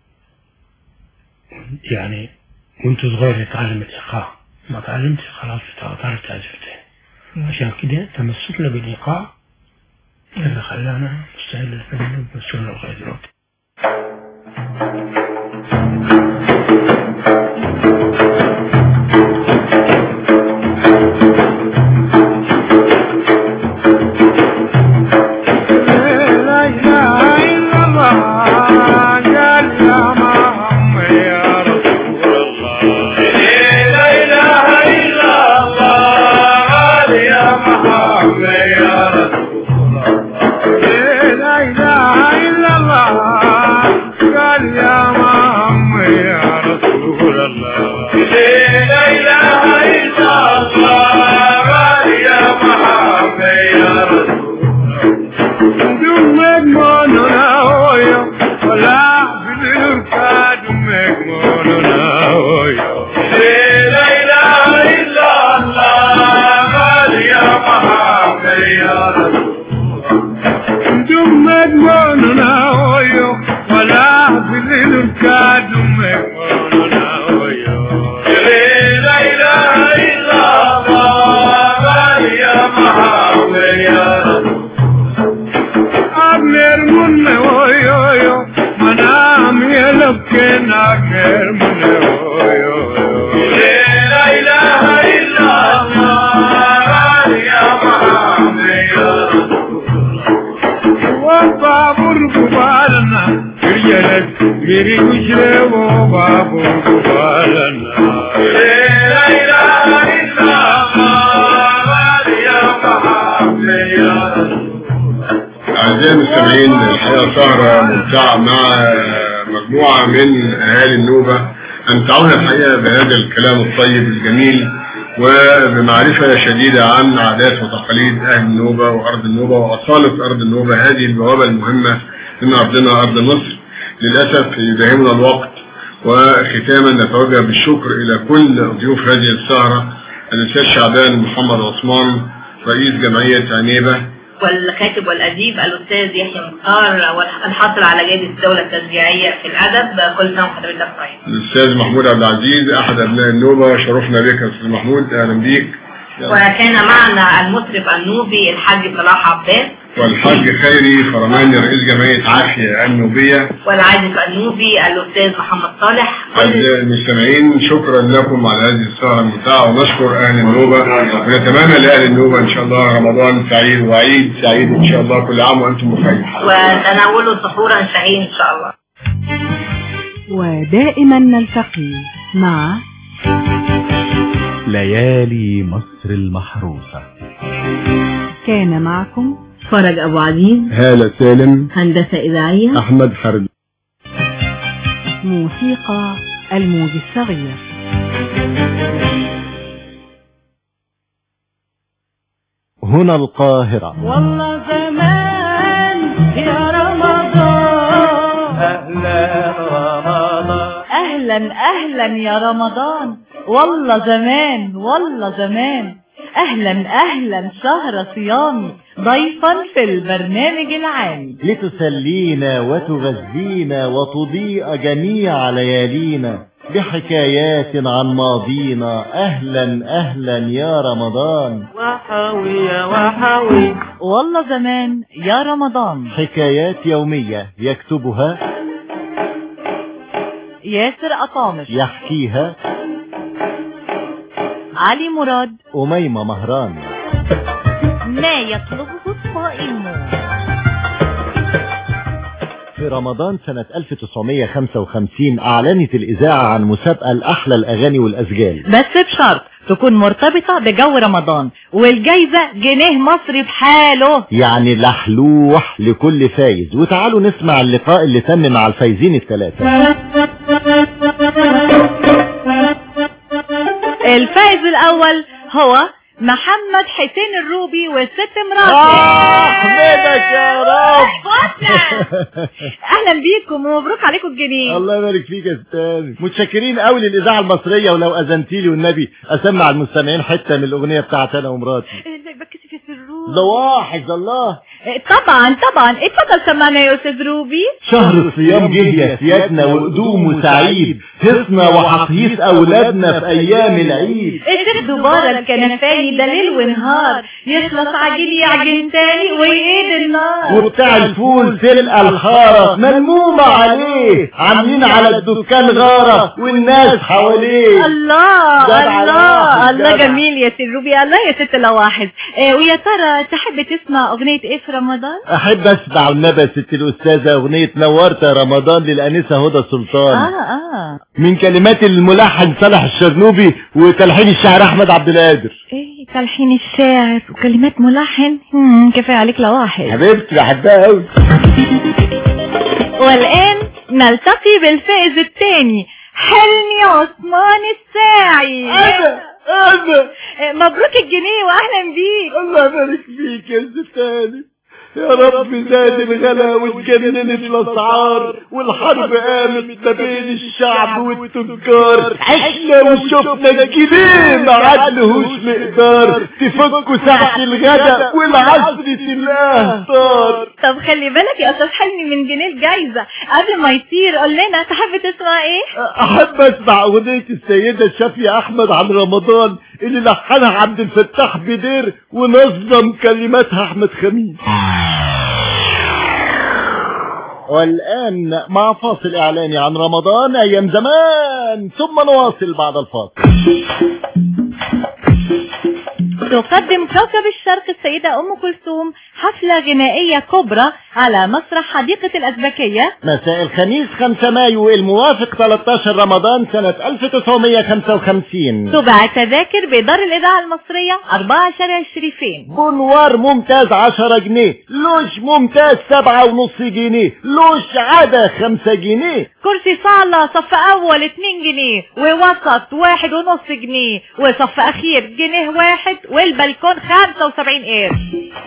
يعني وانت صغير تتعلم الإيقاع ما تعلمتش خلاص تعرف تعزف تاني عشان كده تمسكنا بالإيقاع اللي خلانا نستعد للفن النوبي وصلنا لغاية دلوقتي أعزائي المستمعين الحقيقة سهرة ممتعة مع مجموعة من أهالي النوبة أمتعونا الحقيقة بهذا الكلام الطيب الجميل وبمعرفة شديدة عن عادات وتقاليد أهل النوبة وأرض النوبة وأصالة أرض النوبة هذه البوابة المهمة من أرضنا أرض مصر للأسف يداهمنا الوقت وختاما نتوجه بالشكر إلى كل ضيوف هذه السهرة الأستاذ شعبان محمد عثمان رئيس جمعية عنيبة والكاتب والأديب الأستاذ يحيى مختار والحاصل على جائزة الدولة التشجيعية في الأدب كل سنة وحضرتك طيب. الأستاذ محمود عبد العزيز أحد أبناء النوبة شرفنا بك يا أستاذ محمود أهلا بيك وكان معنا المطرب النوبي الحاج صلاح عباس والحاج خيري فرماني رئيس جمعية عافية النوبية والعازف النوبي الأستاذ محمد صالح أعزائي المستمعين شكرا لكم على هذه السهرة الممتعة ونشكر أهل النوبة ونتمنى لأهل النوبة إن شاء الله رمضان سعيد وعيد سعيد إن شاء الله كل عام وأنتم بخير وتناولوا سحورا شهي إن شاء الله ودائما نلتقي مع ليالي مصر المحروسة كان معكم فرج أبو عزيز هالة سالم هندسة إذاعية أحمد حرب موسيقى الموج الصغير هنا القاهرة والله زمان يا رمضان أهلا رمضان أهلا أهلا يا رمضان والله زمان والله زمان أهلا أهلا شهر صيامي ضيفا في البرنامج العام لتسلينا وتغذينا وتضيء جميع ليالينا بحكايات عن ماضينا أهلا أهلا يا رمضان وحوي يا وحوي والله زمان يا رمضان حكايات يومية يكتبها ياسر أطامش يحكيها علي مراد أميمة مهران ما يطلبه الصائمون في رمضان سنة 1955 أعلنت الإذاعة عن مسابقة لأحلى الأغاني والأسجال بس بشرط تكون مرتبطة بجو رمضان والجايزة جنيه مصري بحاله يعني لحلوح لكل فايز وتعالوا نسمع اللقاء اللي تم مع الفايزين الثلاثة الفائز الأول هو محمد حسين الروبي والست مراتي احمدك يا رب اهلا بيكم ومبروك عليكم الجنيه الله يبارك فيك يا استاذ متشكرين قوي للاذاعه المصريه ولو اذنتي لي والنبي اسمع المستمعين حته من الاغنيه بتاعت انا ومراتي بكسي في الروبي لواحظ الله طبعا طبعا اتفضل سمعنا يا استاذ روبي شهر الصيام جه يا سيادنا وقدومه سعيد حصنا وحصيص اولادنا في ايام العيد الشيخ دبارة الكنفاني ده ليل ونهار يخلص عجين يعجن تاني ويقيد النار وبتاع الفول تلقى الخارة ملمومة عليه عاملين على الدكان غارة والناس حواليه الله جدع الله الواحد، الله جدع. جميل يا سي روبي الله يا ست لواحظ آه، ويا ترى تحب تسمع اغنية ايه في رمضان؟ احب اسمع والنبي يا ست الاستاذة اغنية نورت يا رمضان للانسة هدى سلطان اه اه من كلمات الملحن صالح الشرنوبي وتلحين الشاعر احمد عبد القادر ايه تلحين الشاعر وكلمات ملحن مم، كفاية عليك لواحظ حبيبتي بحبها قوي والآن نلتقي بالفائز الثاني حلمي عثمان الساعي أنا أنا مبروك الجنيه وأهلا بيك الله يبارك فيك يا ستاني يا رب زاد الغلا واتجننت الاسعار والحرب قامت ما بين الشعب والتجار عشنا وشفنا الجنيه ما عدلهوش مقدار تفكوا ساعة الغدا والعصر تلاقاه طار طب خلي بالك يا أستاذ حلمي من جنيه الجايزة قبل ما يطير قول لنا تحب تسمع إيه؟ احب اسمع اغنية السيدة شافية احمد عن رمضان اللي لحنها عبد الفتاح بدير ونظم كلماتها احمد خميس والآن مع فاصل إعلاني عن رمضان أيام زمان ثم نواصل بعد الفاصل تقدم كوكب الشرق السيدة أم كلثوم حفلة غنائية كبرى على مسرح حديقة الأزبكية مساء الخميس 5 مايو الموافق 13 رمضان سنة 1955 تباع التذاكر بدار الإذاعة المصرية 4 شارع الشريفين بونوار ممتاز 10 جنيه لوش ممتاز سبعة ونص جنيه لوش عدا 5 جنيه كرسي صالة صف أول 2 جنيه ووسط واحد ونص جنيه وصف أخير جنيه واحد والبلكون 75 قرش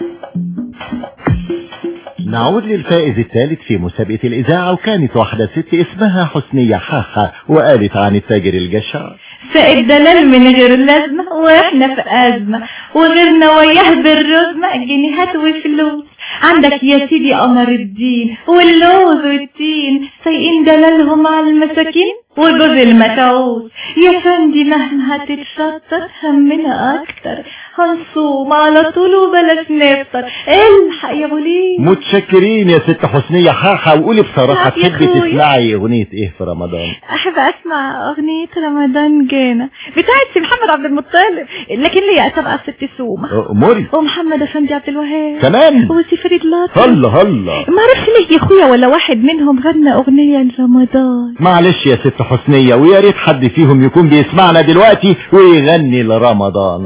نعود للفائز الثالث في مسابقة الإذاعة وكانت واحدة ست اسمها حسنية حاحة وقالت عن التاجر الجشع سائد دلال من غير لازمة واحنا في أزمة وغيرنا وياه بالرزمة جنيهات وفلوس عندك يا سيدي قمر الدين واللوز والتين سايقين دلالهم على المساكين وجوز المتعوس يا فندي مهما هتتشطر همنا اكتر هنصوم على طول وبلاش نفطر الحق يا بوليس متشكرين يا ست حسنية حاحة وقولي بصراحة نعم يا تحبي أخوي. تسمعي أغنية إيه في رمضان احب اسمع اغنية رمضان جانا بتاعت سي محمد عبد المطلب لكن ليا سبقة ست سومة أموري ومحمد افندي عبد الوهاب كمان وسي فريد لطفي هلا هلا ما اعرفش ليه يا اخويا ولا واحد منهم غنى اغنية لرمضان معلش يا ست حسنية ويا ريت حد فيهم يكون بيسمعنا دلوقتي ويغني لرمضان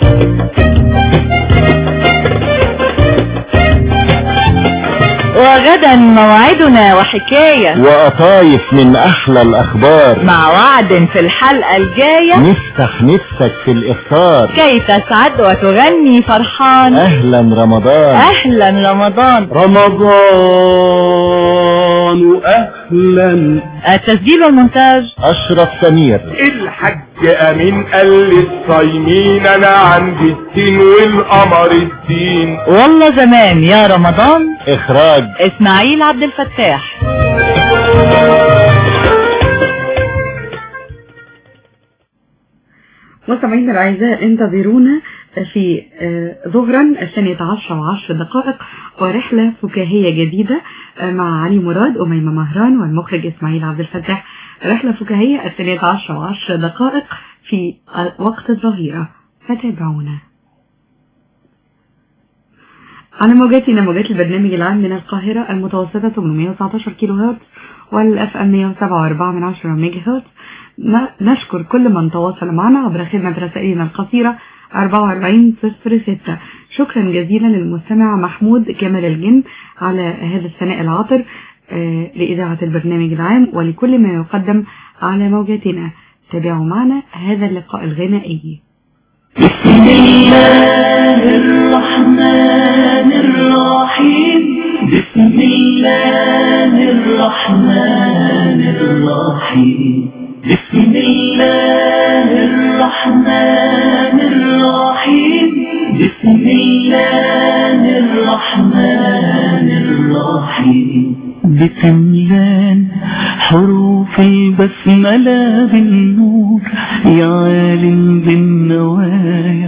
وغدا موعدنا وحكاية وقطايف من أحلى الأخبار مع وعد في الحلقة الجاية نفتح نفسك في الإفطار كي تسعد وتغني فرحان أهلا رمضان أهلا رمضان رمضان أهلا التسجيل والمونتاج أشرف سمير الحج أمين قال للصايمين أنا عندي الدين والقمر الدين والله زمان يا رمضان إخراج اسماعيل عبد الفتاح مستمعينا الأعزاء انتظرونا في آه، ظهرا الثانية عشر وعشر دقائق ورحلة فكاهية جديدة آه، مع علي مراد أميمة مهران والمخرج إسماعيل عبد الفتاح رحلة فكاهية الثانية عشر وعشر دقائق في آه، وقت الظهيرة فتابعونا على موجاتنا موجات البرنامج العام من القاهرة المتوسطة 819 كيلو هرتز والاف ام 107.4 من 10 ميجا هرتز ن- نشكر كل من تواصل معنا عبر خدمة رسائلنا القصيرة 4406 شكرا جزيلا للمستمع محمود كمال الجن على هذا الثناء العاطر آه، لإذاعة البرنامج العام ولكل ما يقدم على موجاتنا تابعوا معنا هذا اللقاء الغنائي بسم الله الرحمن الرحيم بسم الله الرحمن الرحيم بسم الله الرحمن الرحيم بسم الله الرحمن الرحيم بتملان حروف البسملة بالنور يا عالم بالنوايا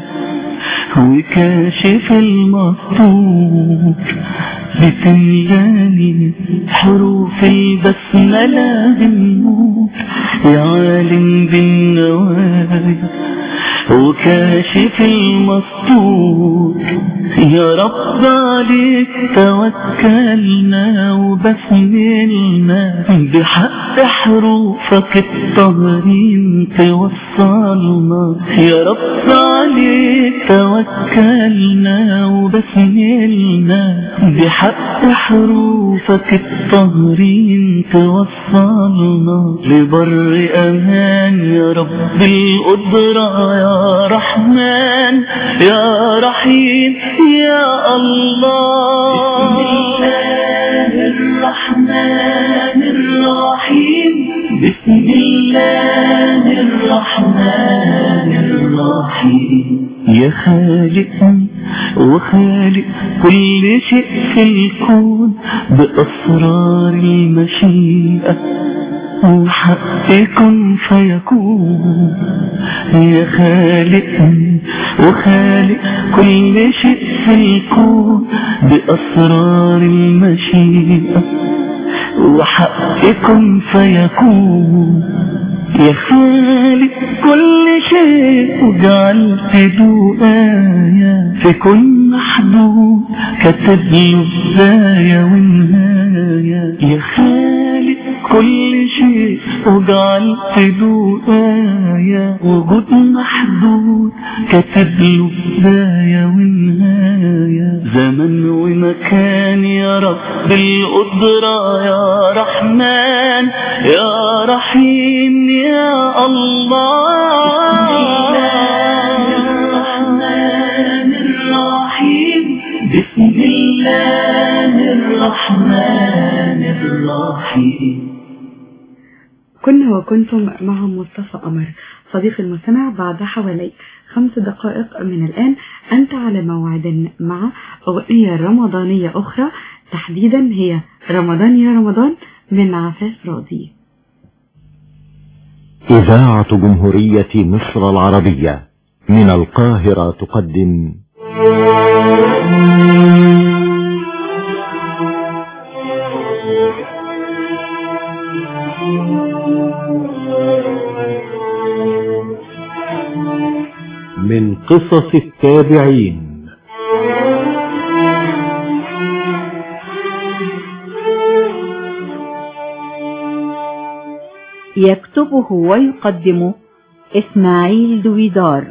وكاشف المطور بتملاني حروف البسملة بالنور يا عالم بالنوايا وكاشف المسطور يا رب عليك توكلنا وبسملنا بحق حروفك الطاهرين توصلنا يا رب عليك توكلنا وبسملنا بحق حروفك الطاهرين توصلنا لبر امان يا رب القدرة يا رحمن يا رحيم يا الله بسم الله الرحمن الرحيم بسم الله الرحمن الرحيم يا خالقني وخالق كل شيء في الكون بأسرار المشيئة وحق كن فيكون يا خالقني وخالق كل شيء في الكون بأسرار المشيئة وحق كن فيكون يا خالق كل شيء وجعلت له آية في كل محدود كتب له بداية ونهاية يا خالق كل شيء وجعلت له آية وجود محدود كتب له بداية ونهاية زمن ومكان يا رب القدرة يا رحمن يا رحيم يا الله بسم الله الرحمن الرحيم كنا وكنتم مع مصطفى قمر صديق المستمع بعد حوالي خمس دقائق من الآن أنت على موعد مع أغنية رمضانية أخرى تحديدا هي رمضان يا رمضان من عفاف راضي إذاعة جمهورية مصر العربية من القاهرة تقدم من قصص التابعين يكتبه ويقدمه إسماعيل دويدار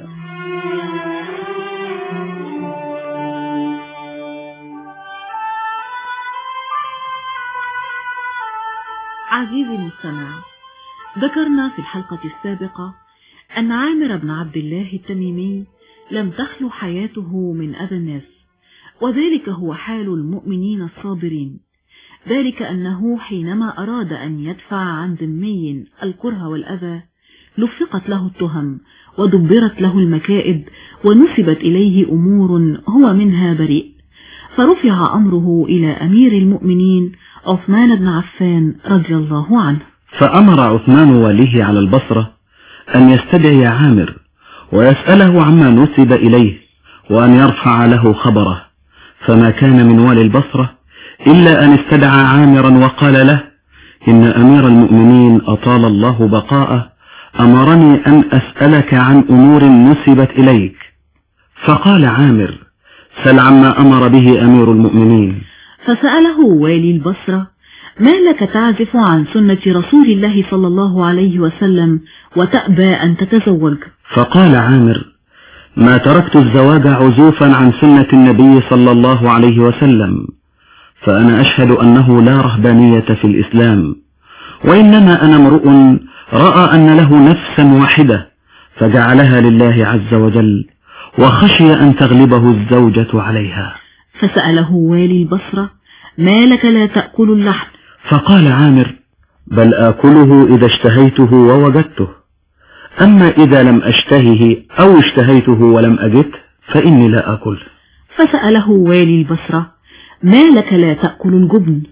عزيزي المستمع ذكرنا في الحلقة السابقة أن عامر بن عبد الله التميمي لم تخلو حياته من أذى الناس وذلك هو حال المؤمنين الصابرين ذلك أنه حينما أراد أن يدفع عن ذمي الكره والأذى لفقت له التهم ودبرت له المكائد ونسبت إليه أمور هو منها بريء فرفع أمره إلى أمير المؤمنين عثمان بن عفان رضي الله عنه فأمر عثمان واليه على البصرة أن يستدعي عامر ويسأله عما نسب إليه وأن يرفع له خبره فما كان من والي البصرة إلا أن استدعى عامرا وقال له إن أمير المؤمنين أطال الله بقاءه أمرني أن أسألك عن أمور نسبت إليك فقال عامر سل عما أمر به أمير المؤمنين فسأله والي البصرة ما لك تعزف عن سنة رسول الله صلى الله عليه وسلم وتأبى أن تتزوج فقال عامر ما تركت الزواج عزوفا عن سنة النبي صلى الله عليه وسلم فأنا أشهد أنه لا رهبانية في الإسلام وإنما أنا امرؤ رأى أن له نفسا واحدة فجعلها لله عز وجل وخشي أن تغلبه الزوجة عليها فسأله والي البصرة ما لك لا تأكل اللحم فقال عامر بل آكله إذا اشتهيته ووجدته أما إذا لم أشتهه أو اشتهيته ولم أجده فإني لا أكل فسأله والي البصرة ما لك لا تأكل الجبن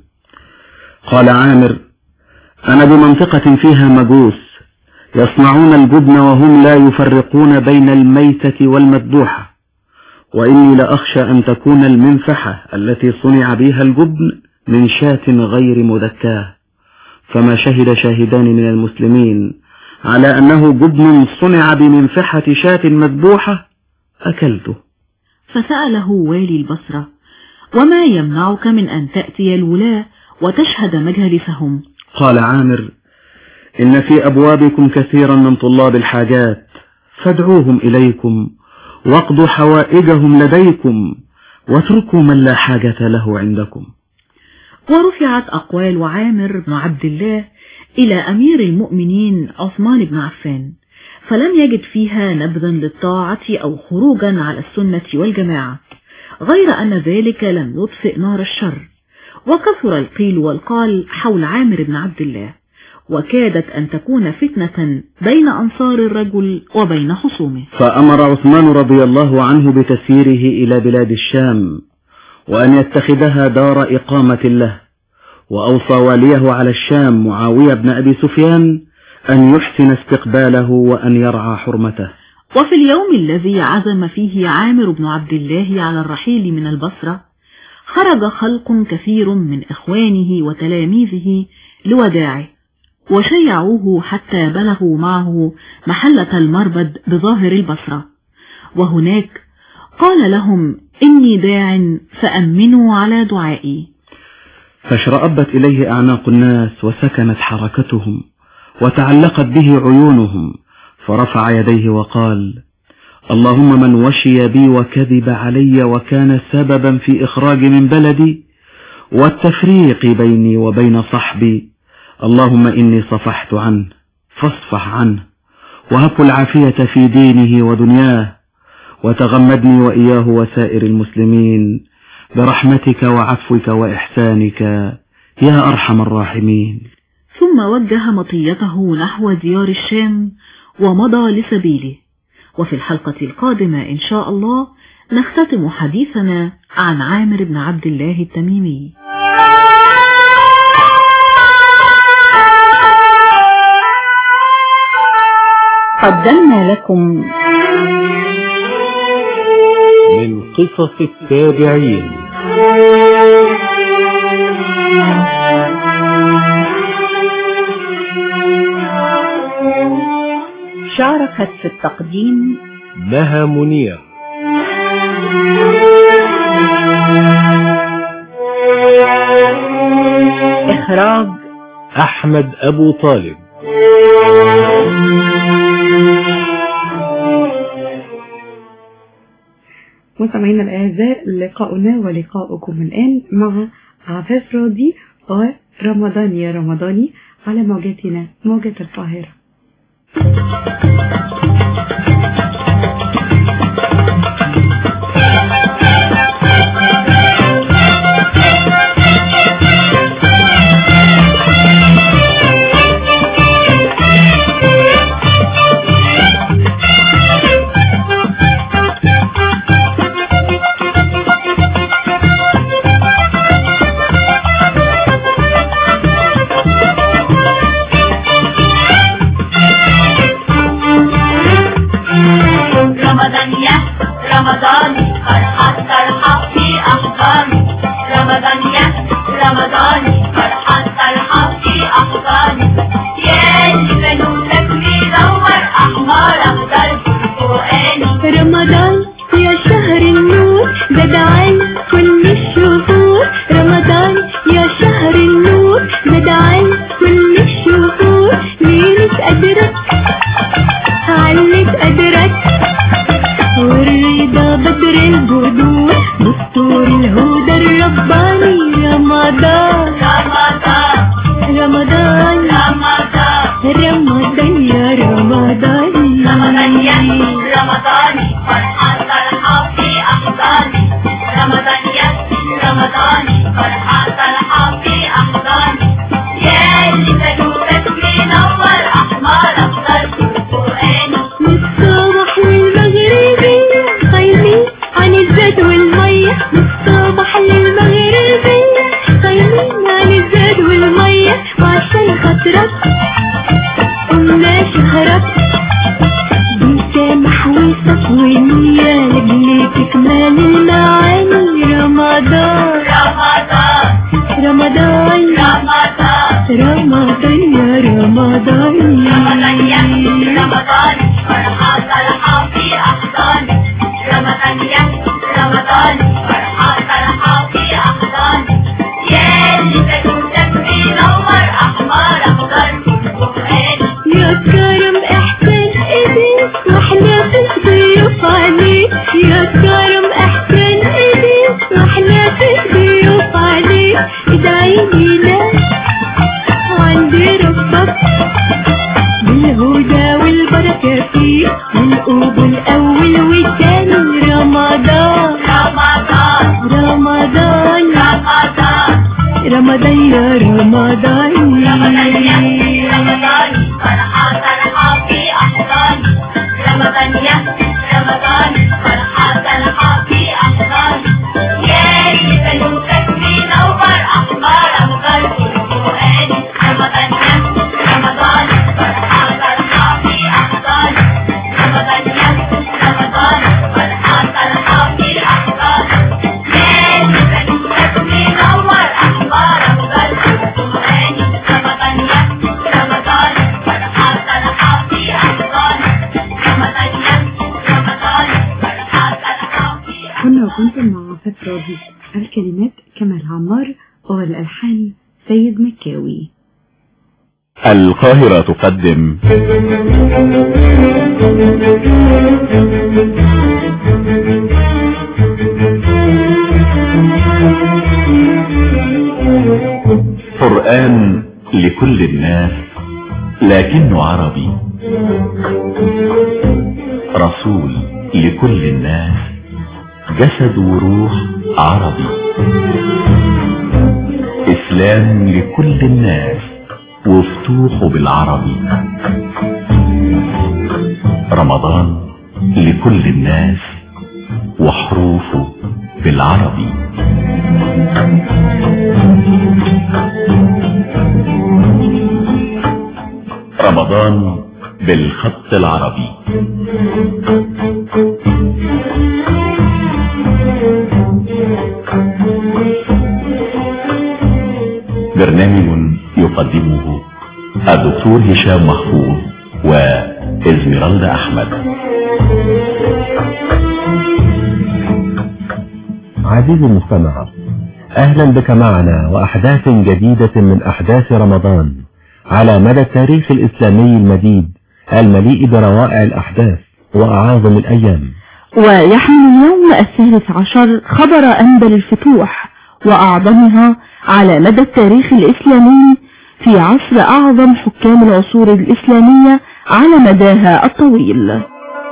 قال عامر أنا بمنطقة فيها مجوس يصنعون الجبن وهم لا يفرقون بين الميتة والمذبوحة وإني لأخشى أن تكون المنفحة التي صنع بها الجبن من شاة غير مذكاة فما شهد شاهدان من المسلمين على أنه جبن صنع بمنفحة شاة مذبوحة أكلته فسأله والي البصرة وما يمنعك من أن تأتي الولاة وتشهد مجالسهم قال عامر إن في أبوابكم كثيرا من طلاب الحاجات فادعوهم إليكم واقضوا حوائجهم لديكم واتركوا من لا حاجة له عندكم ورفعت أقوال عامر بن عبد الله إلى أمير المؤمنين عثمان بن عفان فلم يجد فيها نبذا للطاعة أو خروجا على السنة والجماعة غير أن ذلك لم يطفئ نار الشر وكثر القيل والقال حول عامر بن عبد الله وكادت أن تكون فتنة بين أنصار الرجل وبين خصومه فأمر عثمان رضي الله عنه بتسييره إلى بلاد الشام وأن يتخذها دار إقامة له وأوصى واليه على الشام معاوية بن أبي سفيان أن يحسن استقباله وأن يرعى حرمته وفي اليوم الذي عزم فيه عامر بن عبد الله على الرحيل من البصرة خرج خلق كثير من إخوانه وتلاميذه لوداعه وشيعوه حتى بلغوا معه محلة المربد بظاهر البصرة وهناك قال لهم إني داع فأمنوا على دعائي فاشرأبت إليه أعناق الناس وسكنت حركتهم وتعلقت به عيونهم فرفع يديه وقال اللهم من وشي بي وكذب علي وكان سببا في إخراجي من بلدي والتفريق بيني وبين صحبي اللهم إني صفحت عنه فاصفح عنه وهب العافية في دينه ودنياه وتغمدني وإياه وسائر المسلمين برحمتك وعفوك وإحسانك يا أرحم الراحمين ثم وجه مطيته نحو ديار الشام ومضى لسبيله وفي الحلقة القادمة إن شاء الله نختتم حديثنا عن عامر بن عبد الله التميمي قدمنا لكم من قصص التابعين شاركت في التقديم مها منير إخراج أحمد أبو طالب مستمعينا الأعزاء لقاؤنا ولقاؤكم الآن مع عفاف راضي ورمضان يا رمضاني على موجتنا موجة القاهرة رمضان يا رمضاني فرحة فرحة في أحضاني رمضان يا رمضاني فرحة فرحة في أحضاني يا اللي بنوتك بيدور أحمر أخضر برتقاني رمضان يا شهر النور زاد بإخلاصك ونية لأجل تكمل المعاني رمضان رمضان رمضان رمضان رمضان يا رمضان رمضان يا رمضان فرحة فرحة في أحضاني رمضان يا رمضان فرحة فرحة في أحضاني يا اللي سكوتك بينور أحمر أخضر القرآن يا كرم إحسان إيديك وإحنا في الضيوف عليك يا كرم إحسان إيديك وإحنا في الضيوف عليك ادعي لنا عند ربك بالهدى والبركة فيك والقبول أول والتاني رمضان رمضان رمضان رمضان رمضان يا رمضان رمضان يا رمضان فرحة فرحة في أحضاني رمضان يا رمضان فرحة فرحة في أحضاني يا اللي سلوكك بينور أحمر أخضر القرآن رمضان يا رمضان فرحة فرحة في أحضاني رمضان يا رمضان فرحة فرحة في أحضاني يا اللي سلوكك بينور أحمر أخضر القرآن رمضان يا رمضان فرحة فرحة في أحضاني رمضان يا رمضان فرحة فرحة في كنا وكنتم مع فترة دي الكلمات كمال عمار والألحان سيد مكاوي القاهرة تقدم قرآن لكل الناس لكنه عربي رسول لكل الناس جسد وروح عربي إسلام لكل الناس وفتوحه بالعربي رمضان لكل الناس وحروفه بالعربي رمضان بالخط العربي برنامج يقدمه الدكتور هشام محفوظ وإزميرالدا أحمد عزيزي المستمع أهلا بك معنا وأحداث جديدة من أحداث رمضان على مدى التاريخ الإسلامي المديد المليء بروائع الأحداث وأعاظم الأيام ويحمل اليوم الثالث عشر خبر أنبل الفتوح وأعظمها على مدى التاريخ الإسلامي في عصر أعظم حكام العصور الإسلامية على مداها الطويل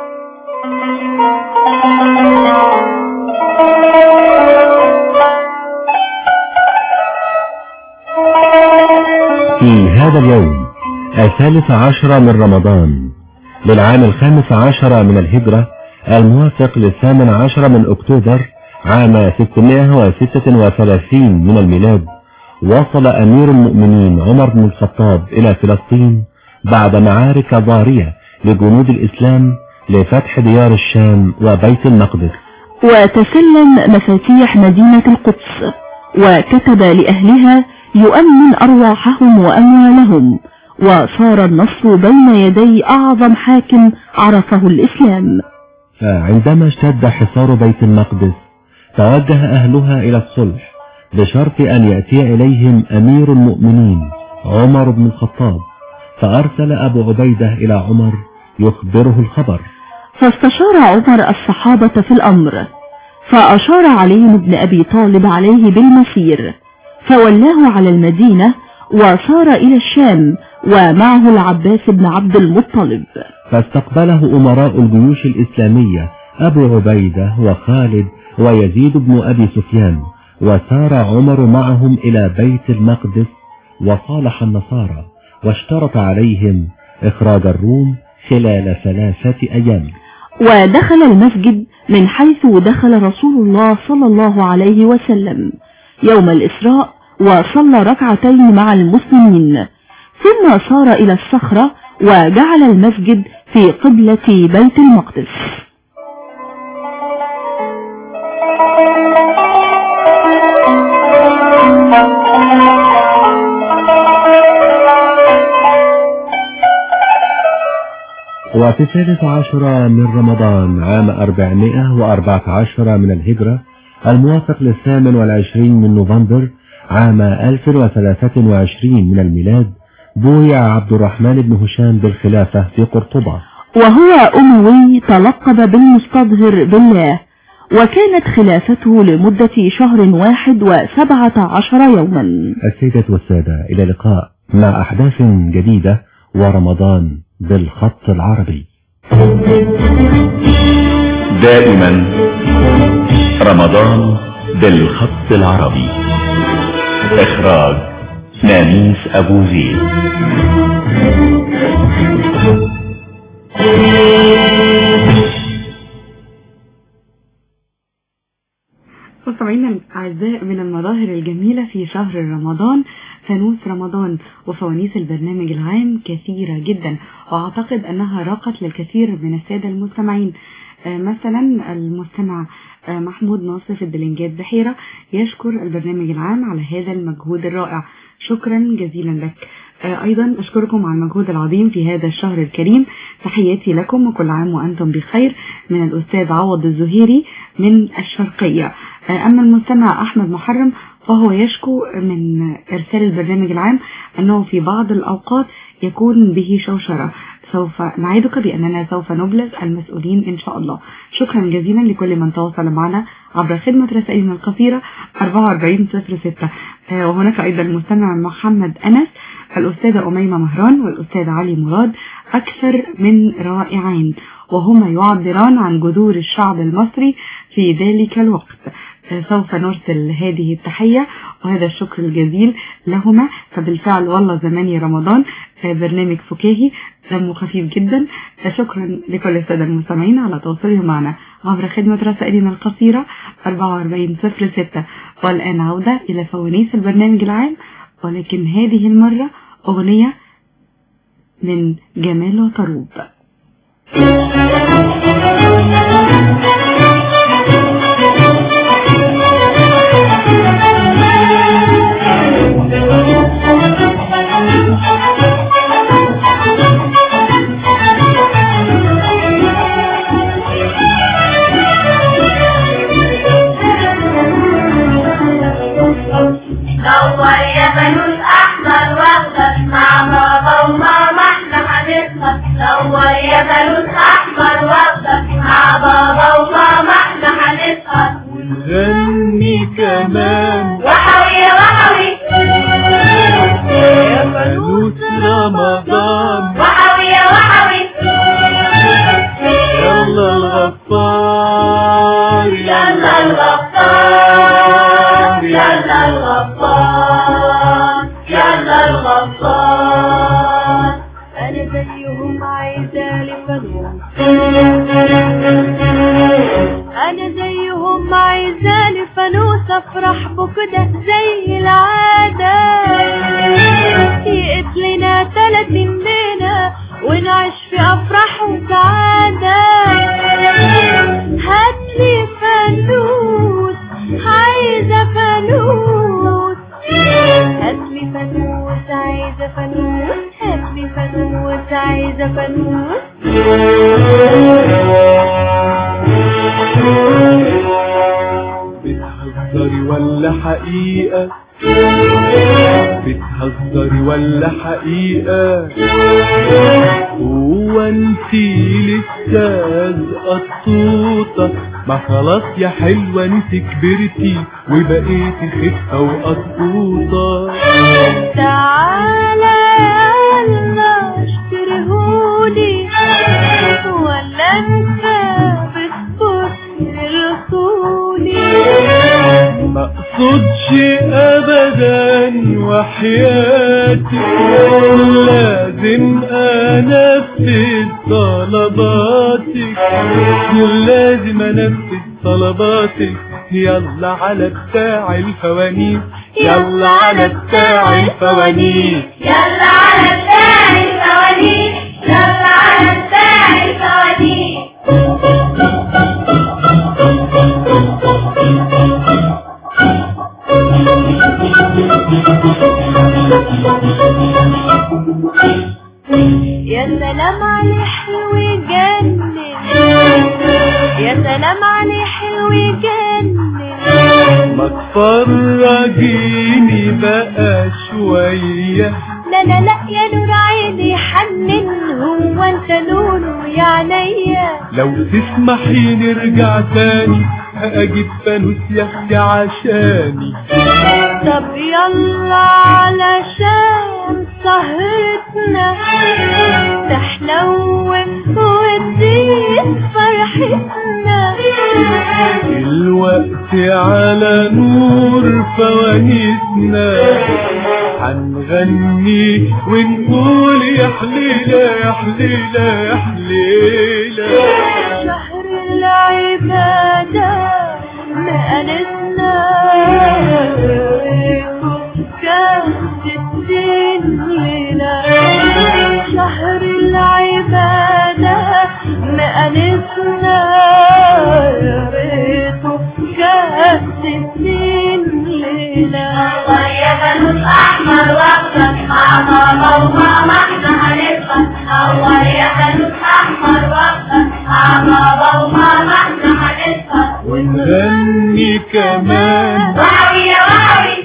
في هذا اليوم الثالث عشر من رمضان للعام الخامس عشر من الهجرة الموافق للثامن عشر من أكتوبر عام 636 من الميلاد وصل أمير المؤمنين عمر بن الخطاب إلى فلسطين بعد معارك ضارية لجنود الإسلام لفتح ديار الشام وبيت المقدس وتسلم مفاتيح مدينة القدس وكتب لأهلها يؤمن أرواحهم وأموالهم وصار النصر بين يدي أعظم حاكم عرفه الإسلام فعندما اشتد حصار بيت المقدس توجه أهلها إلى الصلح بشرط أن يأتي إليهم أمير المؤمنين عمر بن الخطاب فأرسل أبو عبيدة إلى عمر يخبره الخبر فاستشار عمر الصحابة في الأمر فأشار علي بن أبي طالب عليه بالمسير فولاه على المدينة وصار إلى الشام ومعه العباس بن عبد المطلب فاستقبله أمراء الجيوش الإسلامية أبو عبيدة وخالد ويزيد بن أبي سفيان وسار عمر معهم إلى بيت المقدس وصالح النصارى واشترط عليهم إخراج الروم خلال ثلاثة أيام ودخل المسجد من حيث دخل رسول الله صلى الله عليه وسلم يوم الإسراء وصلى ركعتين مع المسلمين ثم صار إلى الصخرة وجعل المسجد في قبلة بيت المقدس وفي الثالث عشر من رمضان عام 414 من الهجرة الموافق للثامن والعشرين من نوفمبر عام 1023 من الميلاد بويع عبد الرحمن بن هشام بالخلافة في قرطبة وهو أموي تلقب بالمستظهر بالله وكانت خلافته لمدة شهر واحد وسبعة عشر يوما السيدة والسادة إلى اللقاء مع أحداث جديدة ورمضان بالخط العربي دائما رمضان بالخط العربي اخراج نانيس ابو زيد مستمعينا الأعزاء من المظاهر الجميلة في شهر رمضان فانوس رمضان وفوانيس البرنامج العام كثيرة جدا وأعتقد أنها راقت للكثير من السادة المستمعين آه، مثلا المستمع آه، محمود ناصر في الدلنجات بحيرة يشكر البرنامج العام على هذا المجهود الرائع شكرا جزيلا لك آه، أيضا أشكركم على المجهود العظيم في هذا الشهر الكريم تحياتي لكم وكل عام وأنتم بخير من الأستاذ عوض الزهيري من الشرقية آه، أما المستمع أحمد محرم فهو يشكو من إرسال البرنامج العام أنه في بعض الأوقات يكون به شوشرة سوف نعدك بأننا سوف نبلغ المسؤولين إن شاء الله شكرا جزيلا لكل من تواصل معنا عبر خدمة رسائلنا القصيرة 4406 آه، وهناك أيضا المستمع محمد أنس الأستاذة أميمة مهران والأستاذ علي مراد أكثر من رائعين وهما يعبران عن جذور الشعب المصري في ذلك الوقت آه، سوف نرسل هذه التحية وهذا الشكر الجزيل لهما فبالفعل والله زماني رمضان آه، برنامج فكاهي دمه خفيف جدا آه، شكرا لكل السادة المستمعين على تواصلهم معنا عبر خدمة رسائلنا القصيرة 4406 والآن عودة إلى فوانيس البرنامج العام ولكن هذه المرة أغنية من جمال وطروب دور يا فانوس احمر واخضر مع بابا وماما احنا هنسهر دور يا فانوس احمر واخضر مع بابا وماما احنا هنسهر غني كمان وحوي يا وحوي يا فانوس رمضان وحوي يا وحوي يلا الغفار يلا الغفار يلا الغفار يلا الغفار انا زيهم عايزة لفانوس انا زيهم عايزة لفانوس افرح بكده زي العادة يقت لنا تلاتين ليلة ونعيش في افراح وسعادة هاتلي فانوس عايزة فانوس هاتلي فانوس عايزة فانوس هاتلي فانوس عايزة فانوس بتهزري ولا حقيقة بتهزري ولا حقيقة هو انتي لسه قطوطة ما خلاص يا حلوة انت كبرتي وبقيتي خفة وقطوطة تعالى يلا اشتريهولي ولا انت بتبص لرسولي ما اقصدش ابدا وحياتي لازم انفذ طلباتك لازم انفذ طلباتك يلا على بتاع الفوانيس يلا على بتاع الفوانيس يلا على بتاع الفوانيس يلا على بتاع الفوانيس سلام عليه حلو يجنن ما تفرجيني بقى شوية لا لا لا يا نور عيني حنن هو انت نور يا عينيا لو تسمحي نرجع تاني اجيب فانوس يا اختي عشاني طب يلا علشان سهرتنا تحلو وتزيد فرحتنا الوقت على نور فوانيسنا هنغني ونقول يا حليلة يا حليلة يا حليلة شهر العبادة مقالتنا كانت الدين ليلة شهر العبادة مقالتنا يا ريته كانت الدين ليلة يا فانوس احمر واخضر مع بابا وماما احنا هنفطر نور يا فانوس احمر واخضر مع بابا وماما احنا هنفطر ونغني كمان واوي يا واوي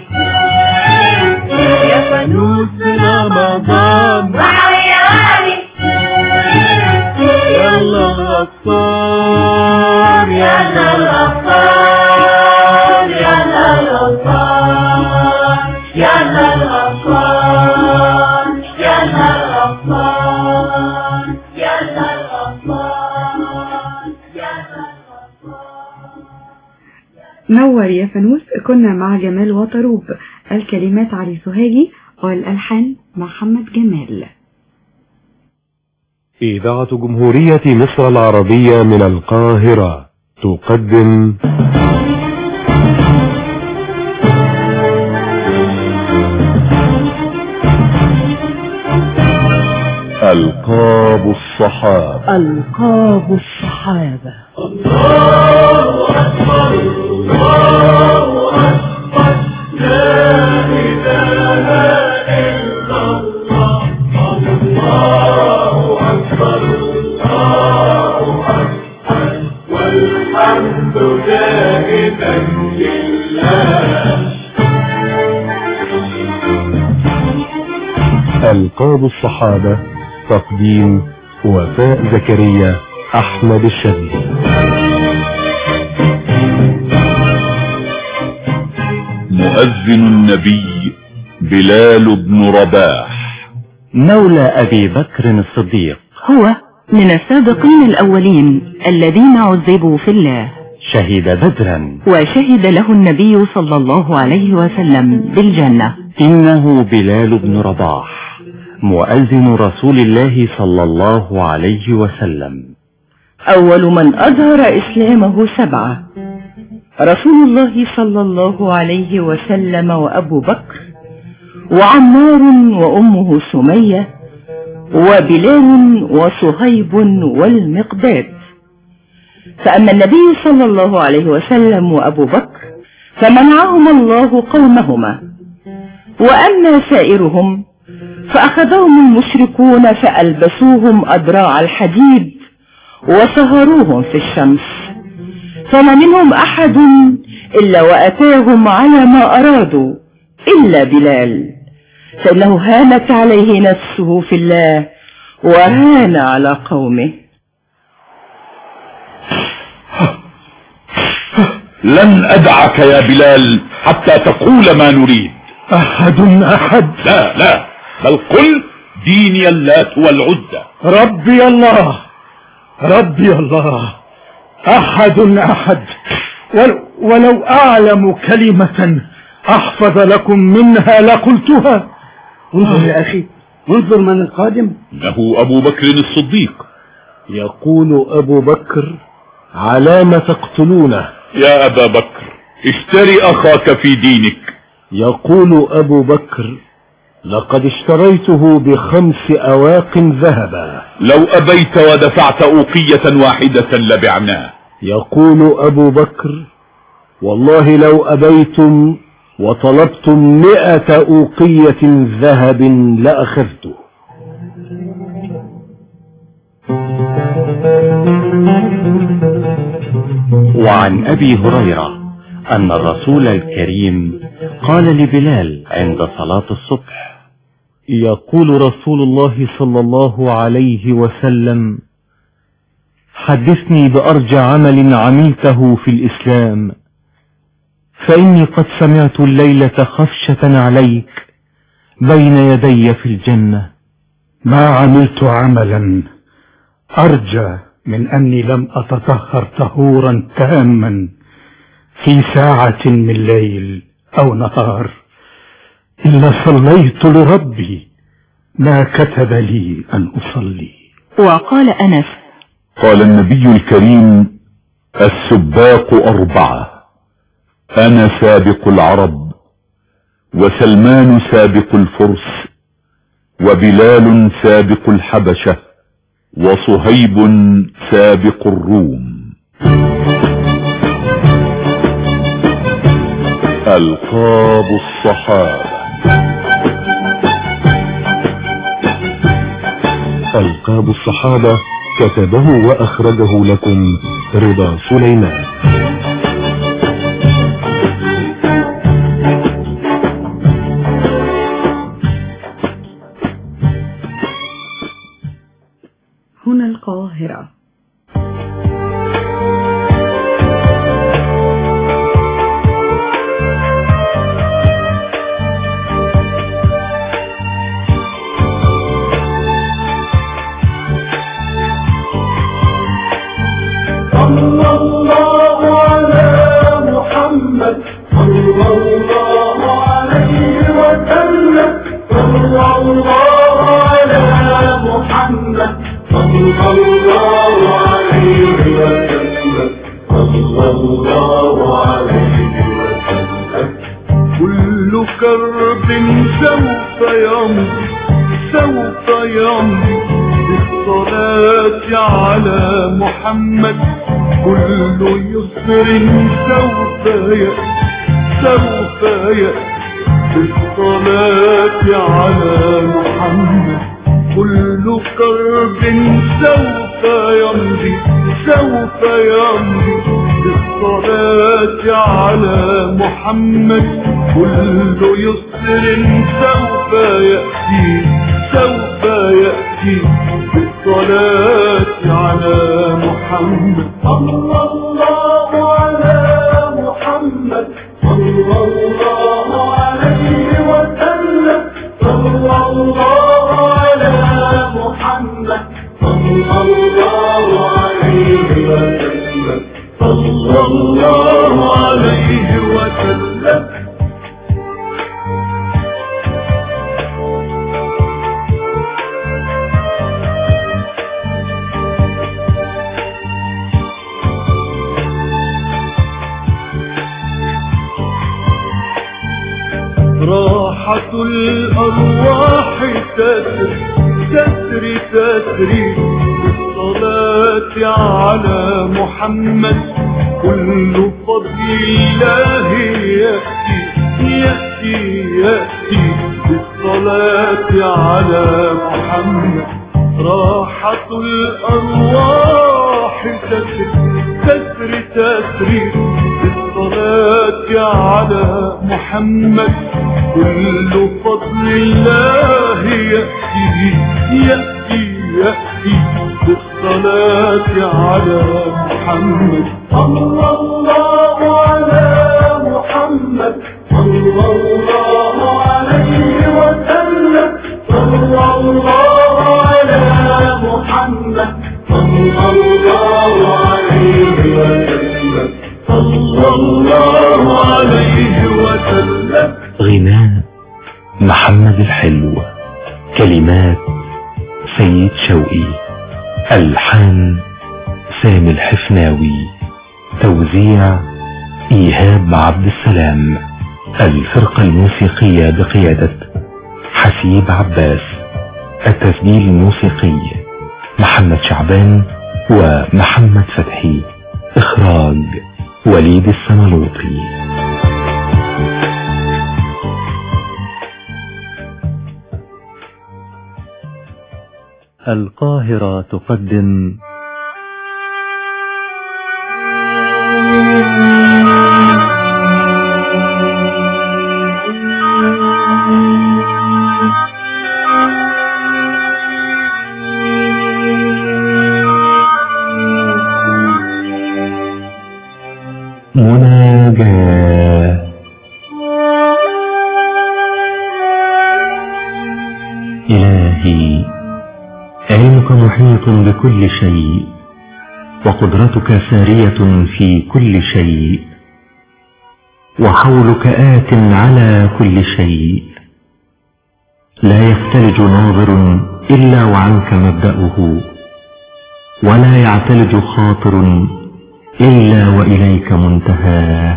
يا فانوس رمضان واوي يا واوي يلا الغفار يلا الغفار يلا الغفار يلا الغفار يلا الغفار يلا الغفار نور يا فانوس كنا مع جمال وطروب الكلمات علي سوهاجي والألحان محمد جمال إذاعة جمهورية مصر العربية من القاهرة تقدم ألقاب الصحابة ألقاب الصحابة والحمد دائما لله ألقاب الصحابة تقديم وفاء زكريا أحمد الشاذلي مؤذن النبي بلال بن رباح مولى أبي بكر الصديق هو من السابقين الأولين الذين عذبوا في الله شهد بدرا وشهد له النبي صلى الله عليه وسلم بالجنة إنه بلال بن رباح مؤذن رسول الله صلى الله عليه وسلم أول من أظهر إسلامه سبعة رسول الله صلى الله عليه وسلم وأبو بكر وعمار وأمه سمية وبلال وصهيب والمقداد فأما النبي صلى الله عليه وسلم وأبو بكر فمنعهم الله قومهما وأما سائرهم فأخذهم المشركون فألبسوهم أدراع الحديد وسهروهم في الشمس فما منهم أحد إلا وأتاهم على ما أرادوا إلا بلال فإنه هانت عليه نفسه في الله وهان على قومه لن أدعك يا بلال حتى تقول ما نريد أحد أحد لا لا بل قل ديني اللات والعزى ربي الله ربي الله أحد أحد ول- ولو أعلم كلمة أحفظ لكم منها لقلتها انظر يا أخي انظر من القادم إنه أبو بكر الصديق يقول أبو بكر على ما تقتلونه يا أبا بكر اشتري أخاك في دينك يقول أبو بكر لقد اشتريته بخمس أواق ذهبا لو أبيت ودفعت أوقية واحدة لبعناه يقول أبو بكر والله لو أبيتم وطلبتم مئة أوقية ذهب لأخذته وعن أبي هريرة أن الرسول الكريم قال لبلال عند صلاة الصبح يقول رسول الله صلى الله عليه وسلم حدثني بأرجى عمل عملته في الإسلام فإني قد سمعت الليلة خفشة عليك بين يدي في الجنة ما عملت عملا أرجى من أني لم أتطهر طهورا تاما في ساعة من ليل أو نهار إلا صليت لربي ما كتب لي أن أصلي وقال أنس قال النبي الكريم السباق أربعة أنا سابق العرب وسلمان سابق الفرس وبلال سابق الحبشة وصهيب سابق الروم ألقاب الصحابة ألقاب الصحابة كتبه وأخرجه لكم رضا سليمان هنا القاهرة صلى الله على محمد صلى الله عليه وسلم صلى الله على محمد صلى الله عليه وسلم صلى الله عليه وسلم كل كرب سوف يمضي سوف يمضي بالصلاة على محمد كل يسر سوف يأتي سوف يأتي بالصلاة على محمد كل كرب سوف يمضي سوف يمضي بالصلاة على محمد كل يسر سوف يأتي سوف يأتي بالصلاة على محمد صلى الله على محمد صلى الله عليه وسلم صلى الله على محمد صلى الله عليه وسلم صلى الله عليه وسلم راحة الأرواح تسري تسري تسري بالصلاة على محمد كل فضل الله يأتي يأتي يأتي بالصلاة على محمد راحة الأرواح تسري تسري تسري بالصلاة على محمد كل فضل الله يأتي يأتي يأتي بالصلاة على محمد صلى الله على محمد صلى الله عليه وسلم صلى الله على محمد صلى الله عليه وسلم صلى الله عليه وسلم غناء محمد الحلو كلمات سيد شوقي ألحان سامي الحفناوي توزيع إيهاب عبد السلام الفرقة الموسيقية بقيادة حسيب عباس التسجيل الموسيقي محمد شعبان ومحمد فتحي إخراج وليد السملوطي القاهرة تقدم محيط بكل شيء وقدرتك سارية في كل شيء وحولك آت على كل شيء لا يختلج ناظر إلا وعنك مبدأه ولا يعتلج خاطر إلا وإليك منتهاه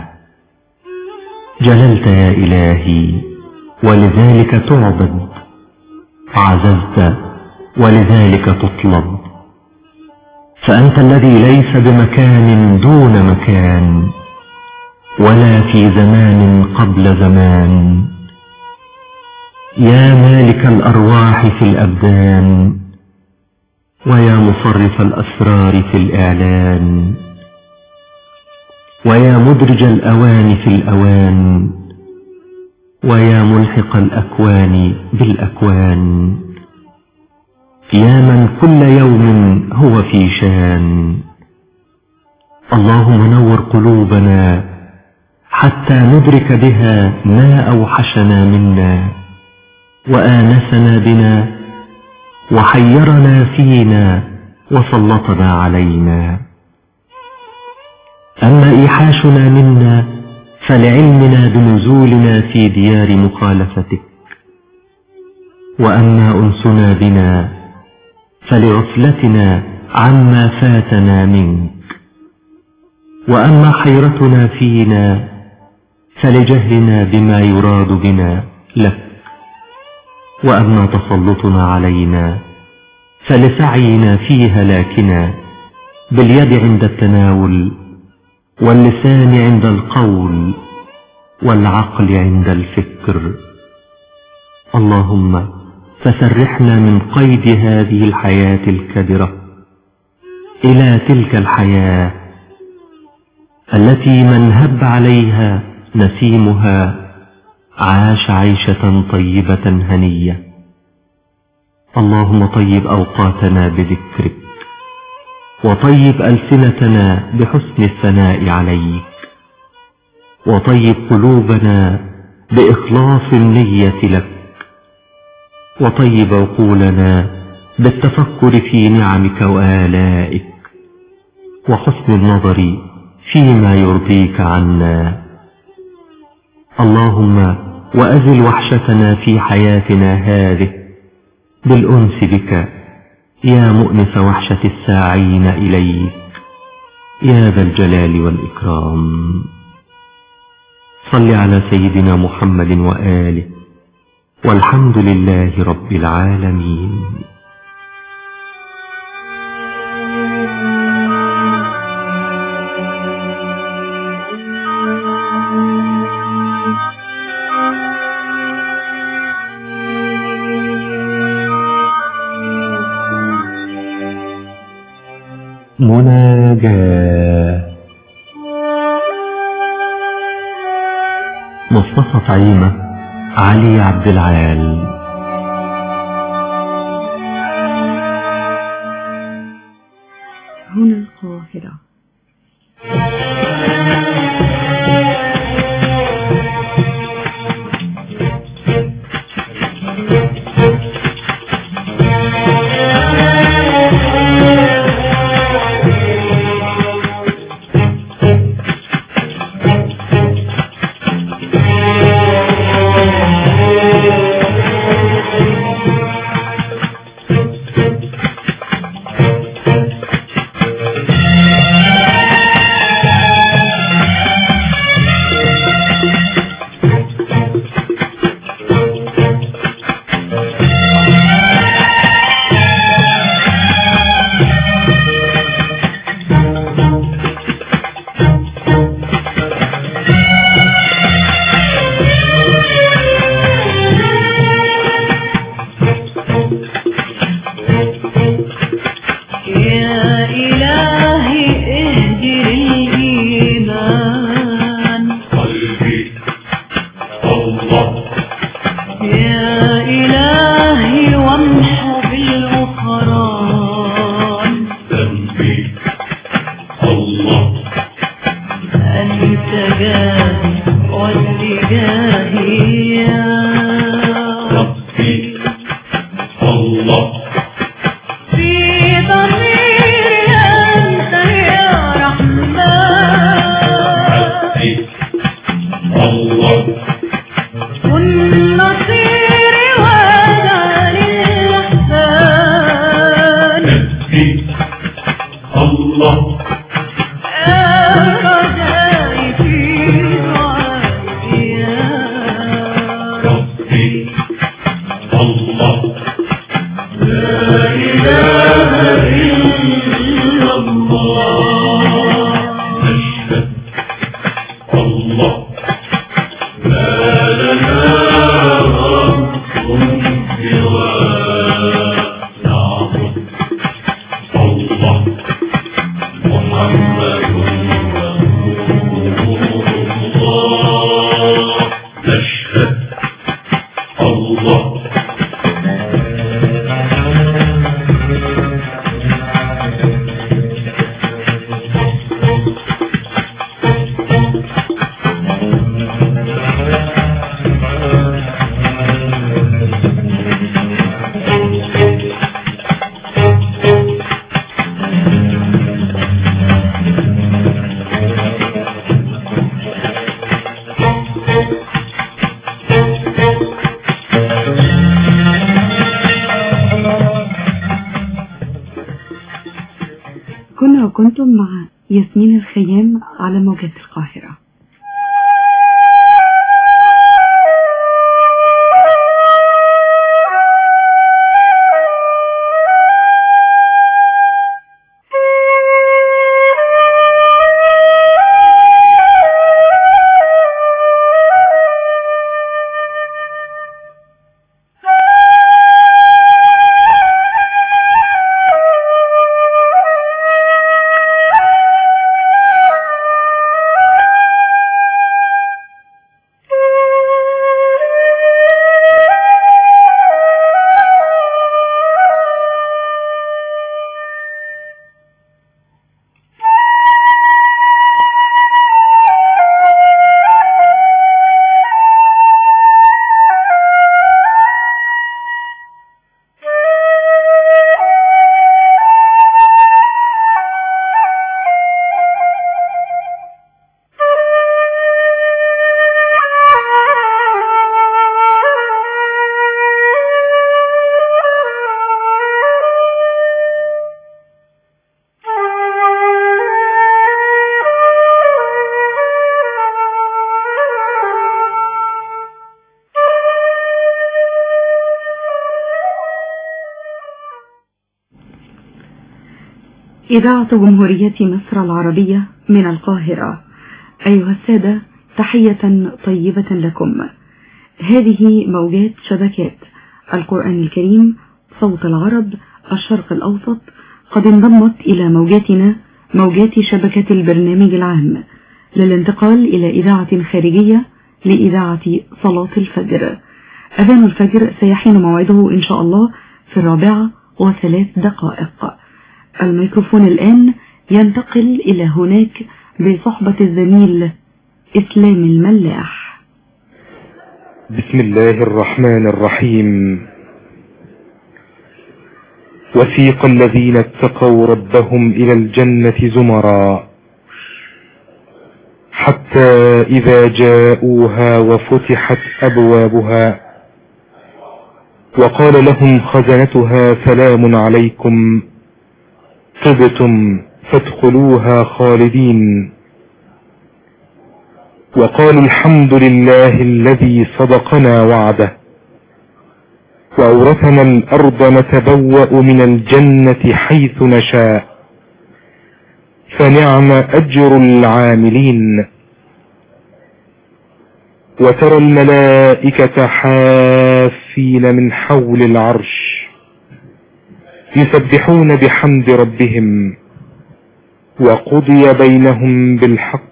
جللت يا إلهي ولذلك تعبد عززت ولذلك تطلب فأنت الذي ليس بمكان دون مكان ولا في زمان قبل زمان يا مالك الأرواح في الأبدان ويا مصرف الأسرار في الإعلان ويا مدرج الأوان في الأوان ويا ملحق الأكوان بالأكوان يا من كل يوم هو في شان اللهم نور قلوبنا حتى ندرك بها ما أوحشنا منا وآنسنا بنا وحيرنا فينا وسلطنا علينا أما إيحاشنا منا فلعلمنا بنزولنا في ديار مخالفتك وأما أنسنا بنا فلغفلتنا عما فاتنا منك وأما حيرتنا فينا فلجهلنا بما يراد بنا لك وأما تسلطنا علينا فلسعينا في هلاكنا باليد عند التناول واللسان عند القول والعقل عند الفكر اللهم فسرحنا من قيد هذه الحياة الكدرة إلى تلك الحياة التي من هب عليها نسيمها عاش عيشة طيبة هنية اللهم طيب أوقاتنا بذكرك وطيب ألسنتنا بحسن الثناء عليك وطيب قلوبنا بإخلاص النية لك وطيب عقولنا بالتفكر في نعمك وآلائك وحسن النظر فيما يرضيك عنا اللهم وأزل وحشتنا في حياتنا هذه بالأنس بك يا مؤنس وحشة الساعين إليك يا ذا الجلال والإكرام صل على سيدنا محمد وآله والحمد لله رب العالمين مناجاة مصطفى طعيمة علي عبد العال هنا القاهرة يا إلهي اهدر الإيمان قلبي الله يا إلهي وامحو بالغفران ذنبي الله أنت جاهي واتجاهي يا ربي الله في ضعف الله ربي الله لا إله إلا الله نشهد الله ما لنا رب سواه نعبد الله محمد رسول الله نشهد الله كنا وكنتم مع ياسمين الخيام على موجات القاهرة إذاعة جمهورية مصر العربية من القاهرة أيها السادة تحية طيبة لكم هذه موجات شبكات القرآن الكريم صوت العرب الشرق الأوسط قد انضمت إلى موجاتنا موجات شبكة البرنامج العام للانتقال إلى إذاعة خارجية لإذاعة صلاة الفجر أذان الفجر سيحين موعده إن شاء الله في الرابعة وثلاث دقائق الميكروفون الآن ينتقل إلى هناك بصحبة الزميل إسلام الملاح بسم الله الرحمن الرحيم وسيق الذين اتقوا ربهم إلى الجنة زمرا حتى إذا جاءوها وفتحت أبوابها وقال لهم خزنتها سلام عليكم طبتم فادخلوها خالدين وقالوا الحمد لله الذي صدقنا وعده وأورثنا الأرض نتبوأ من الجنة حيث نشاء فنعم أجر العاملين وترى الملائكة حافين من حول العرش يسبحون بحمد ربهم وقضي بينهم بالحق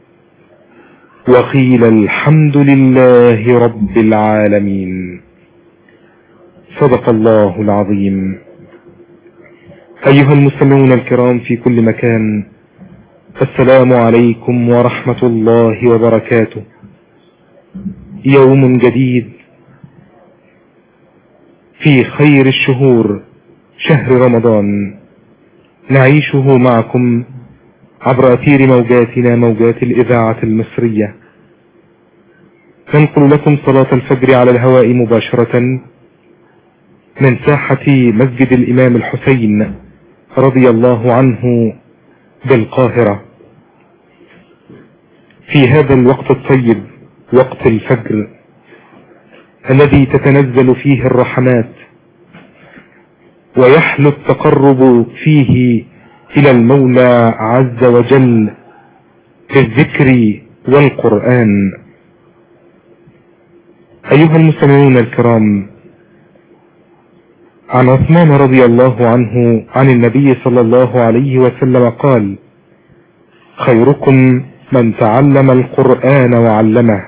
وقيل الحمد لله رب العالمين صدق الله العظيم أيها المستمعون الكرام في كل مكان السلام عليكم ورحمة الله وبركاته يوم جديد في خير الشهور شهر رمضان نعيشه معكم عبر أثير موجاتنا موجات الإذاعة المصرية ننقل لكم صلاة الفجر على الهواء مباشرة من ساحة مسجد الإمام الحسين رضي الله عنه بالقاهرة في هذا الوقت الطيب وقت الفجر الذي تتنزل فيه الرحمات ويحلو التقرب فيه إلى المولى عز وجل بالذكر والقرآن أيها المستمعون الكرام عن عثمان رضي الله عنه عن النبي صلى الله عليه وسلم قال خيركم من تعلم القرآن وعلمه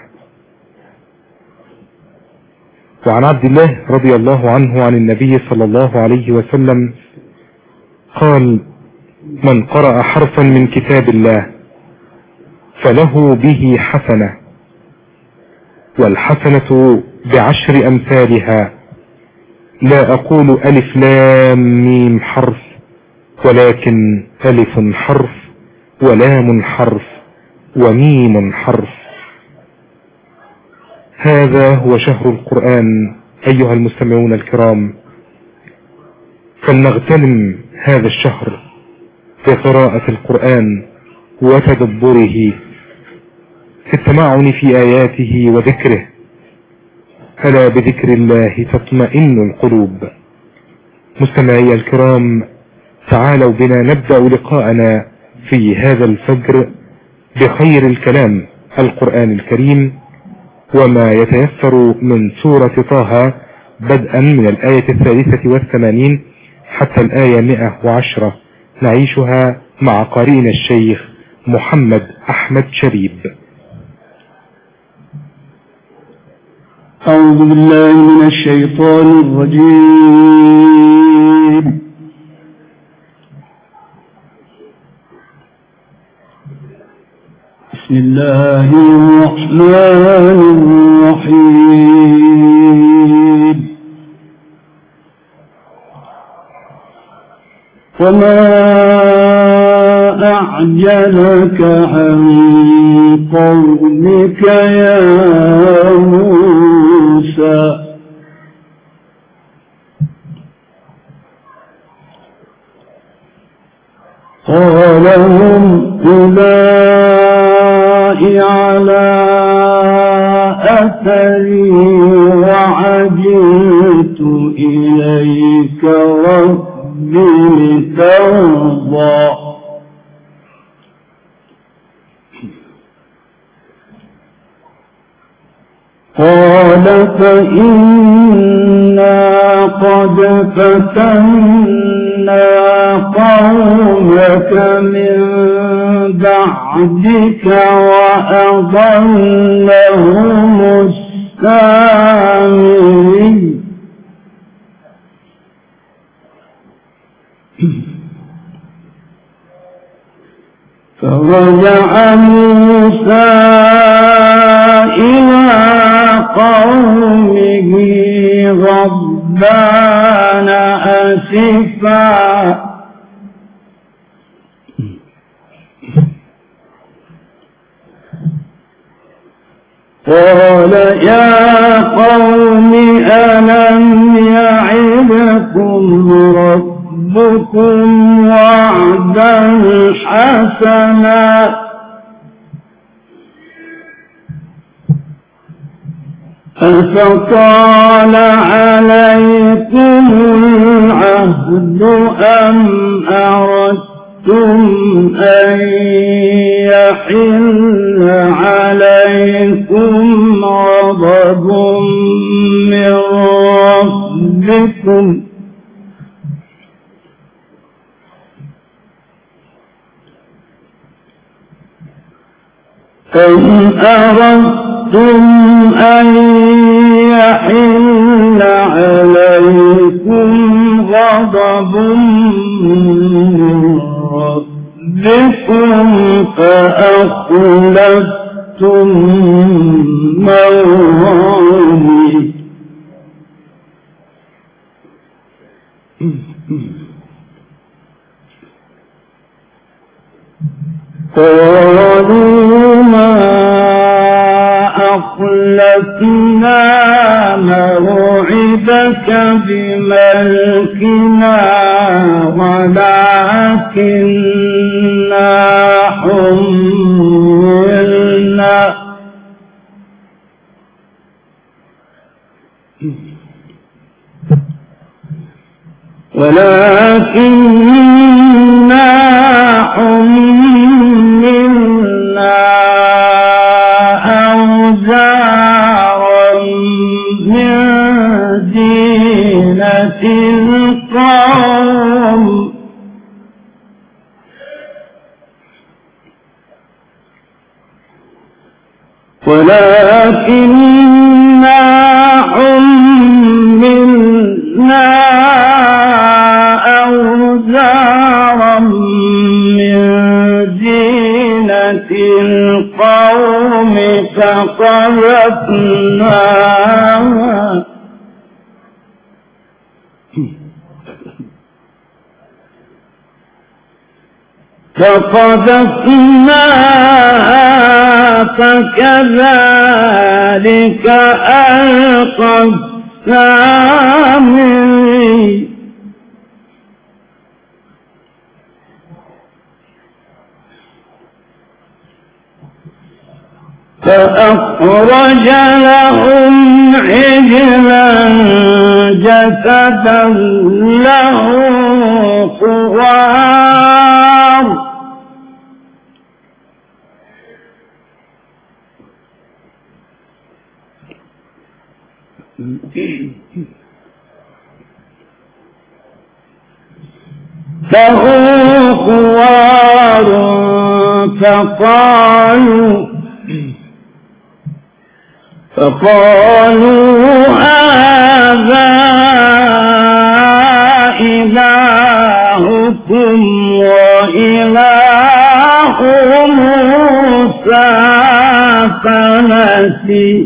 وعن عبد الله رضي الله عنه عن النبي صلى الله عليه وسلم قال من قرأ حرفا من كتاب الله فله به حسنة والحسنة بعشر أمثالها لا أقول ألف لام ميم حرف ولكن ألف حرف ولام حرف وميم حرف هذا هو شهر القرآن أيها المستمعون الكرام فلنغتنم هذا الشهر بقراءة القرآن وتدبره في التمعن في آياته وذكره ألا بذكر الله تطمئن القلوب مستمعي الكرام تعالوا بنا نبدأ لقاءنا في هذا الفجر بخير الكلام القرآن الكريم وما يتيسر من سورة طه بدءا من الآية الثالثة والثمانين حتى الآية مئة وعشرة نعيشها مع قارئنا الشيخ محمد أحمد شريب أعوذ بالله من الشيطان الرجيم بسم الله الرحمن الرحيم وما أعجلك عن قومك يا موسى قال هم أولئك على أثري وعجلت إليك رب لترضى قال فإنا قد فتنا قومك من بعدك وأضلهم السامرين فرجع موسى إلى قومه غضبان أسفا قال يا قوم ألم يعدكم ربكم وعدا حسنا أفطال عليكم العهد أم أردتم أن يحل عليكم غضب من ربكم أم أردتم أن يحل عليكم غضب من ربكم فأخلفتم موعدي قالوا ما أخلفنا موعدك بملكنا ولعنتنا حملنا ولكننا حملنا أوزارا من زينة القوم ولكننا حملنا أوزارا من زينة القوم فقذفناها فقذفناها فكذلك ألقى السامري فأخرج لهم عجلا جسدا له خوار له خوار فقالوا فقالوا هذا إلهكم وإله موسى فنسي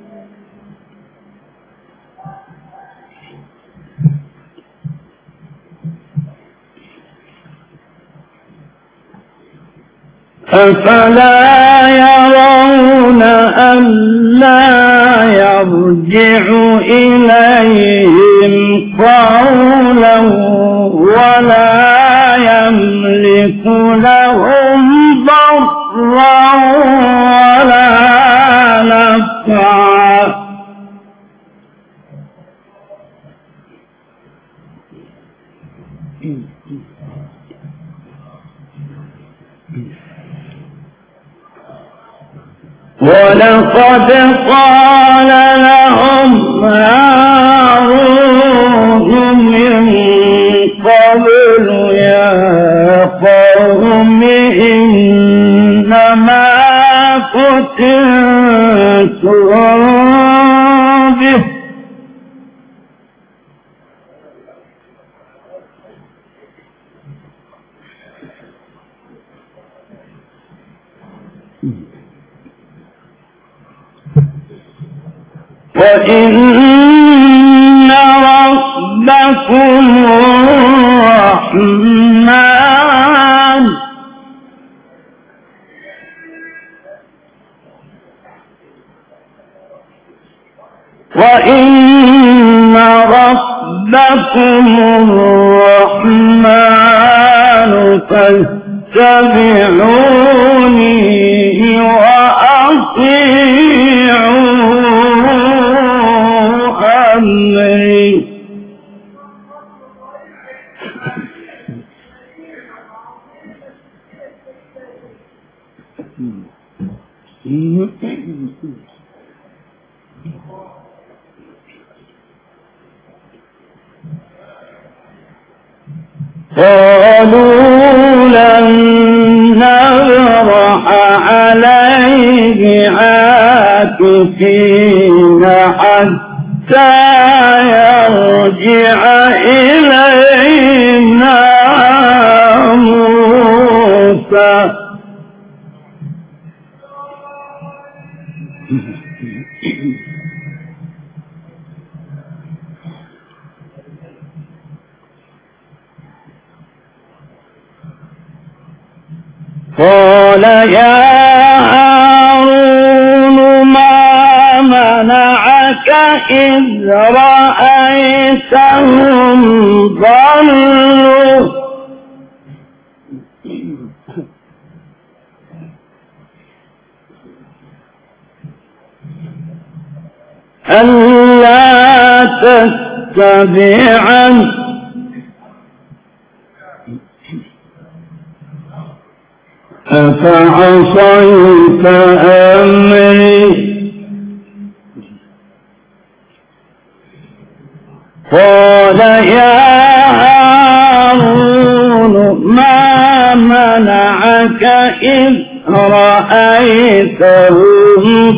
أفلا يرون ألا يرجع إليهم قولا ولا يملك لهم ضرا ولا نفعا ولقد قال لهم هارون من قبل يا قوم إنما فتنتم به وإن ربكم الرحمن وإن ربكم الرحمن فاتبعوني وأطيعوا أمري قالوا لن نبرح عليه عاكفين حتى يرجع إلينا موسى قال يا هارون ما منعك إذ رأيتهم ضلوا ألا تتبعن أفعصيت أمري قال يا هارون ما منعك إذ رأيتهم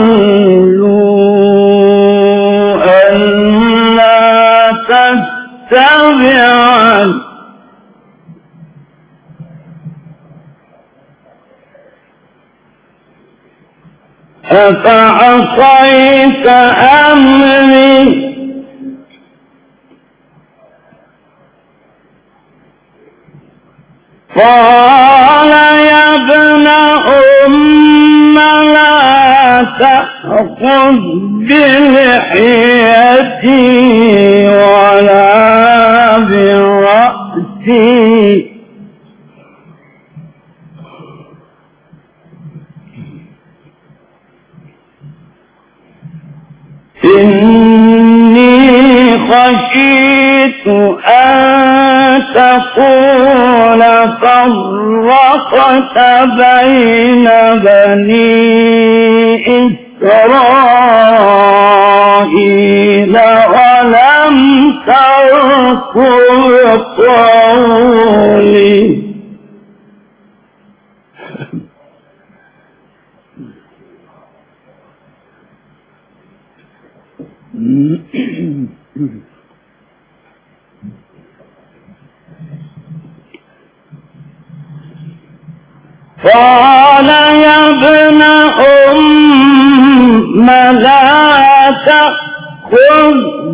ضلوا ألا تتبعن أفعصيت أمري قال يا ابن أم لا تأخذ بلحيتي ولا برأسي إني خشيت أن تقول فرقت بين بني إسرائيل ولم تركض قولي قال يا ابن أم لا تأخذ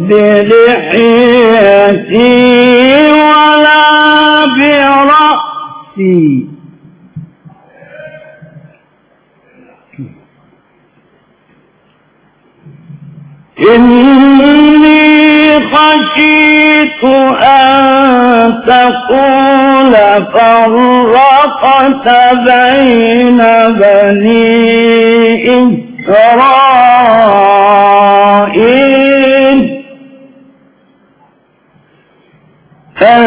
بلحيتي ولا برأسي إني خشيت أن تقول فرقت بين بني إسرائيل أن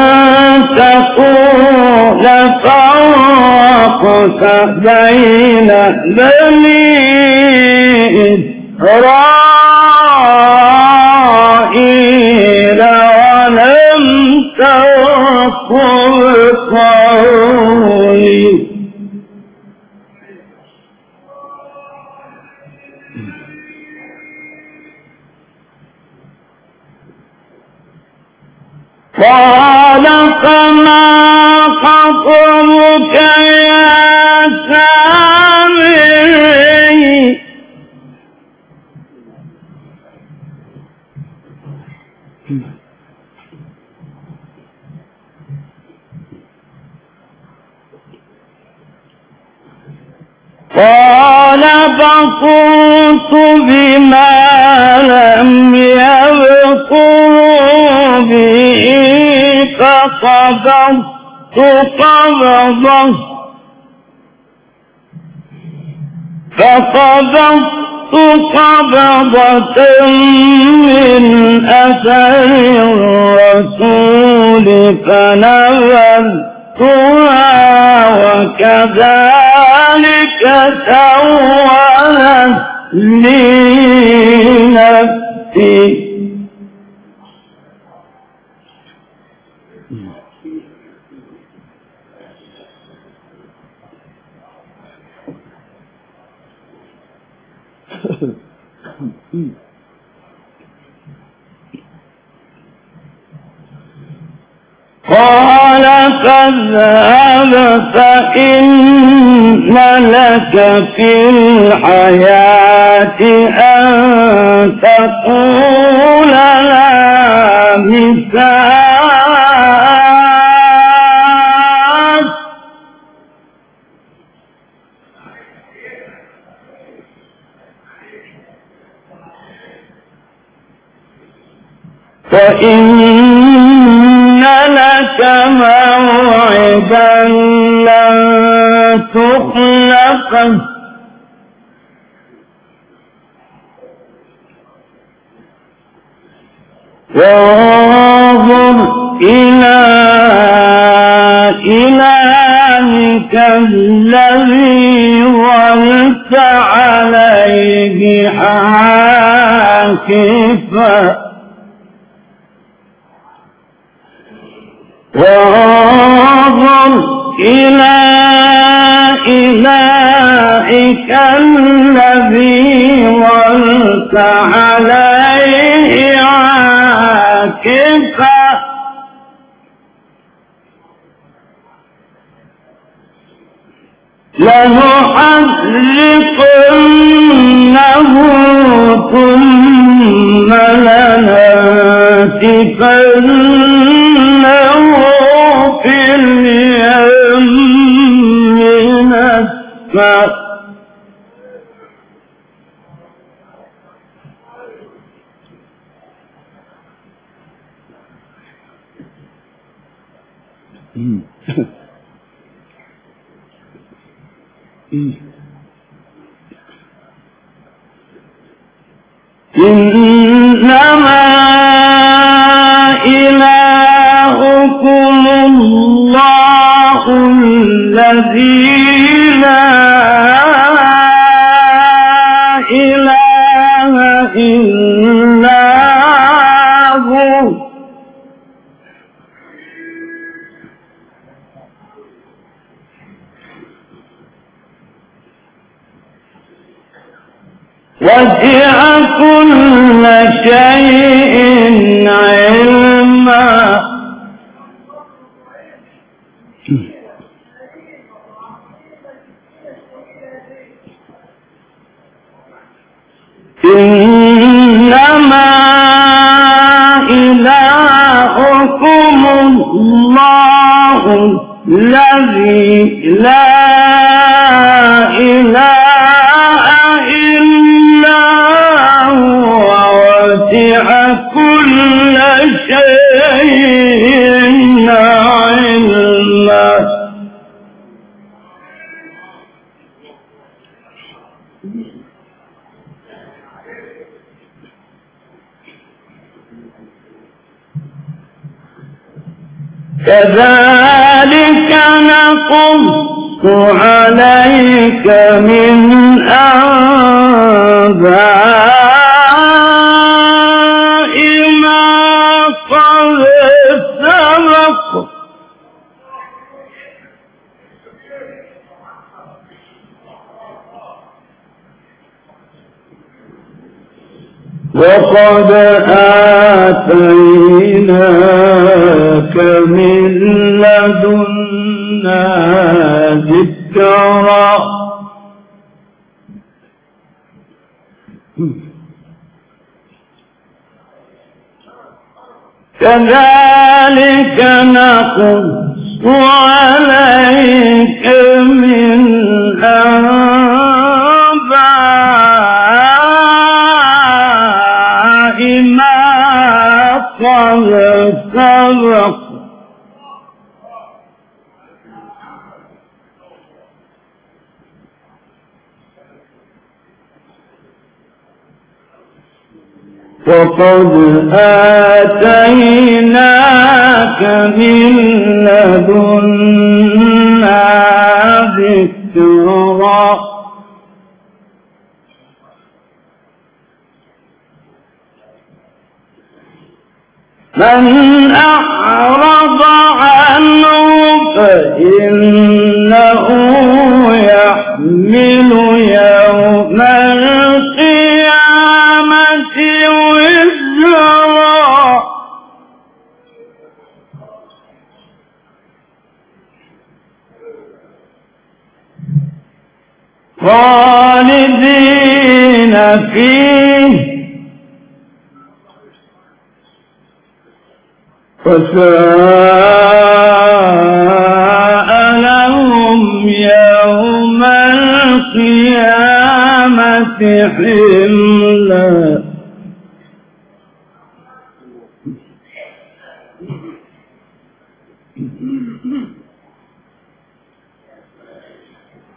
تقول فرقت بين بني إسرائيل ولم تقل قولي قال فما خطبك يا سامري قال بصرت بما لم يبصروا به فقبضت قبضة فقبضت قبضة من أثر الرسول فنبذتها وكذلك سولت لي نفسي قال فاذهب فإن لك في الحياة أن تقول لا مساس وإن لك موعدا لن تخلقه وانظر إلى إلهك الذي ظلت عليه عاكفا وانظر إلى إلهك الذي ظلت عليه عاكفا لنحرقنه ثم لننسفنه في اليم نسفا إنما إلهكم الله الذي لا إله إلا هو وسع كل شيء علما إنما إلهكم الله الذي لا إله إلا هو وسع كل شيء علما كذلك نقص عليك من أنباء ما قد سبق وقد آتيناك من لدنا ذكرا كذلك نقص عليك من أنباء ما قد سبق وقد آتيناك من لدنا ذكرا من أعرض عنه فإنه يحمل يوم القيامة وزرا خالدين فيه وساء لهم يوم القيامة حملا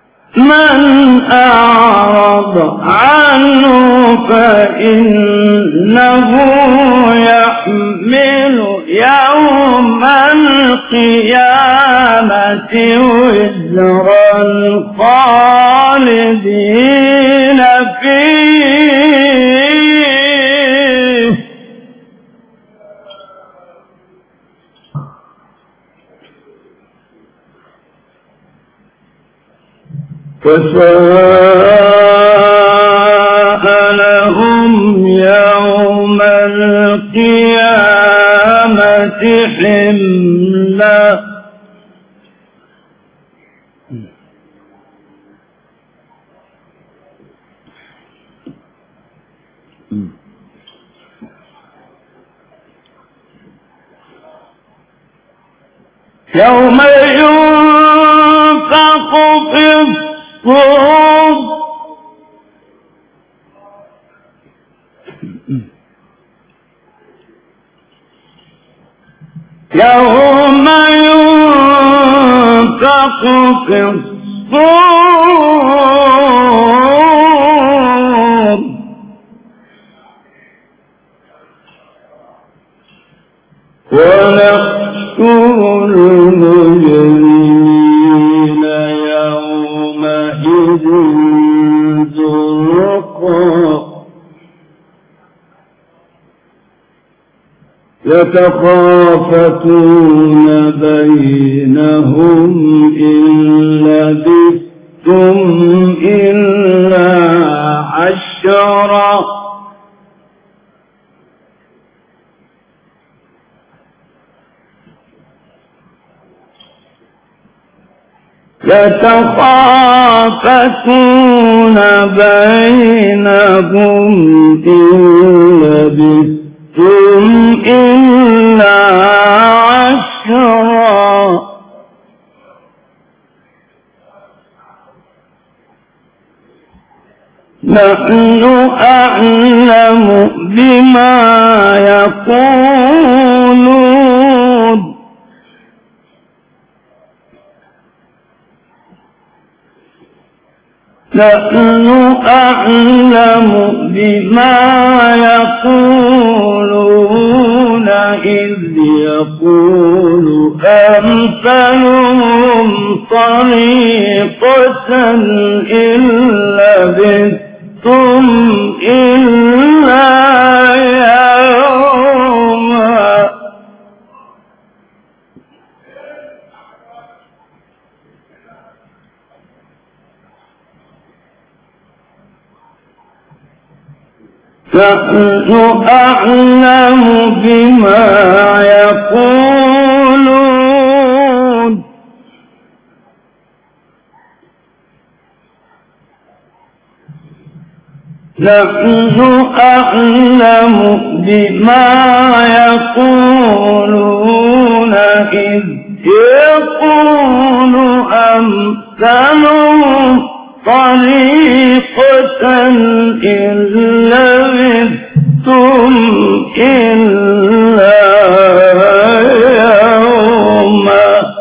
من أعرض عنه فإنه إنه يحمل يوم القيامة وزر الخالدين فيه فساء لهم يوم القيامة حملا يوم ينفق في الصور يوم ينفق في الصور ونحشر المجرمين يومئذ زرقا يتخافتون بينهم إن لبثتم إلا عشرا يتخافتون بينهم إن لبثتم إلا عشرا نحن أعلم بما يقولون نحن أعلم بما يقولون إذ يقول أمثلهم طريقة إن لبثتم إلا يوما نحن أعلم بما يقولون نحن أعلم بما يقولون إذ يقول أمثلهم طريقة إن لبثتم إلا يوما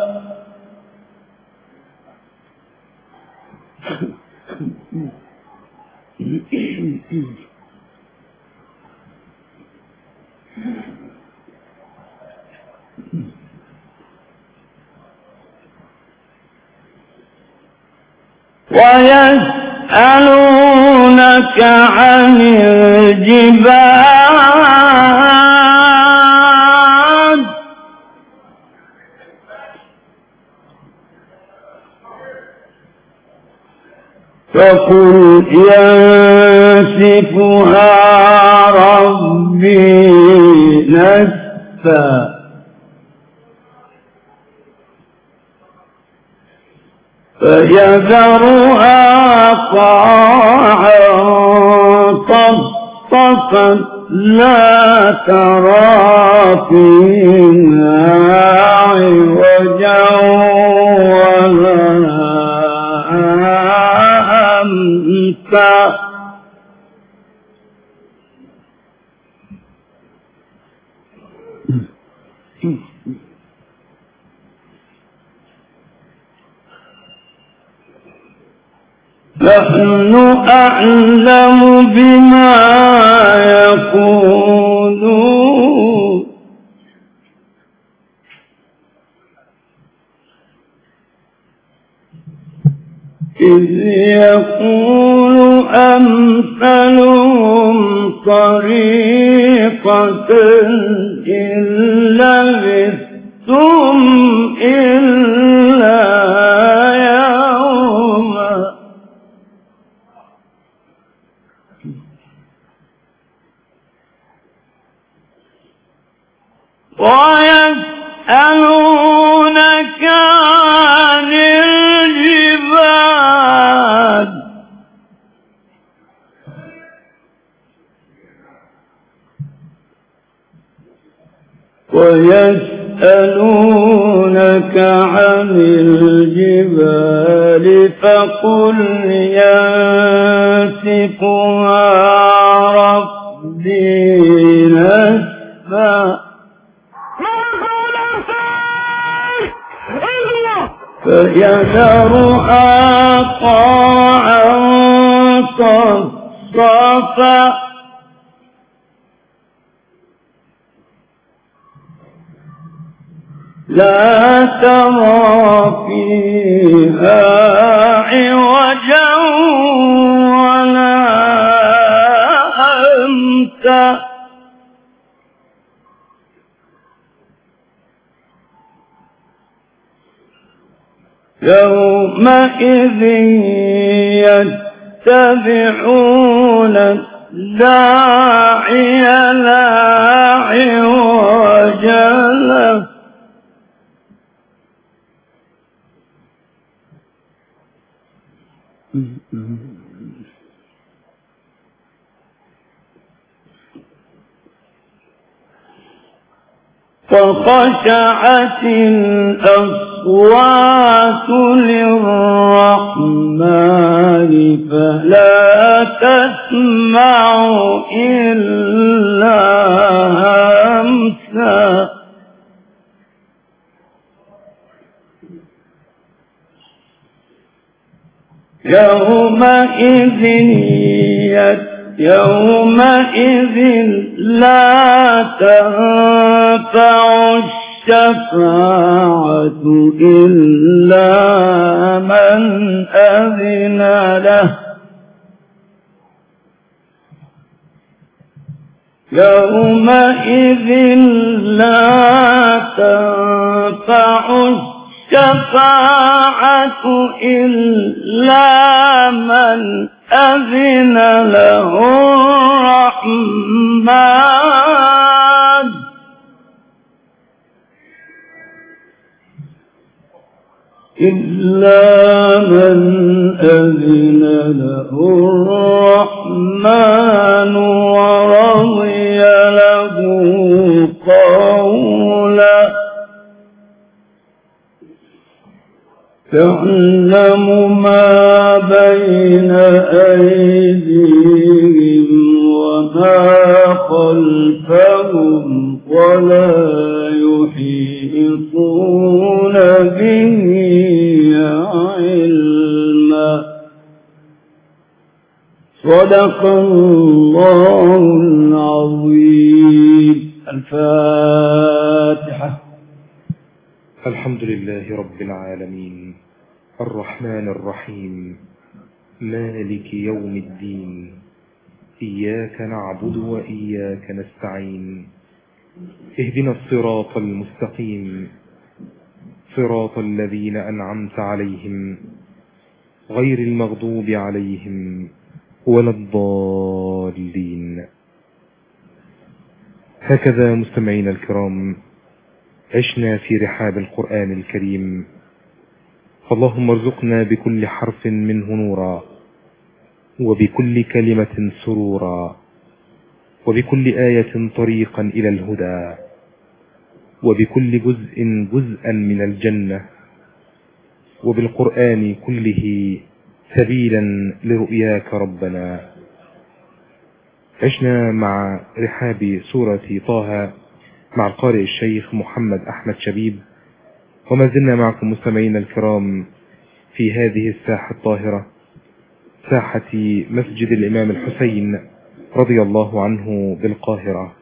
ويسألونك عن الجبال فقل ينسفها ربي نسفا فيذرها قاعا صفصفا لا ترى فيها عوجا ولا أمتا نحن أعلم بما يقولون إذ يقول أمثلهم طريقة إن لبثتم إلا يوما ويسألونك عن الجبال ويسألونك عن الجبال فقل ينسفها ربي نسفا فيذرها قاعا صفصفا لا ترى فيها عوجا ولا أمتا يومئذ يتبعون الداعي لا عوج له وخشعت الأصوات للرحمن فلا تسمع إلا همسا يومئذ يت يومئذ لا تنفع الشفاعة إلا من أذن له يومئذ لا تنفع الشفاعة إلا من أذن له الرحمن إلا من أذن له الرحمن ورضي له قولا تعلم ما بين أيديهم وما خلفهم ولا يحيطون به علما صدق الله العظيم الفاتحة الحمد لله رب العالمين الرحمن الرحيم مالك يوم الدين إياك نعبد وإياك نستعين اهدنا الصراط المستقيم صراط الذين أنعمت عليهم غير المغضوب عليهم ولا الضالين هكذا مستمعين الكرام عشنا في رحاب القرآن الكريم فاللهم ارزقنا بكل حرف منه نورا وبكل كلمة سرورا وبكل آية طريقا إلى الهدى وبكل جزء جزءا من الجنة وبالقرآن كله سبيلا لرؤياك ربنا عشنا مع رحاب سورة طه مع القارئ الشيخ محمد أحمد شبيب وما زلنا معكم مستمعين الكرام في هذه الساحة الطاهرة ساحة مسجد الإمام الحسين رضي الله عنه بالقاهرة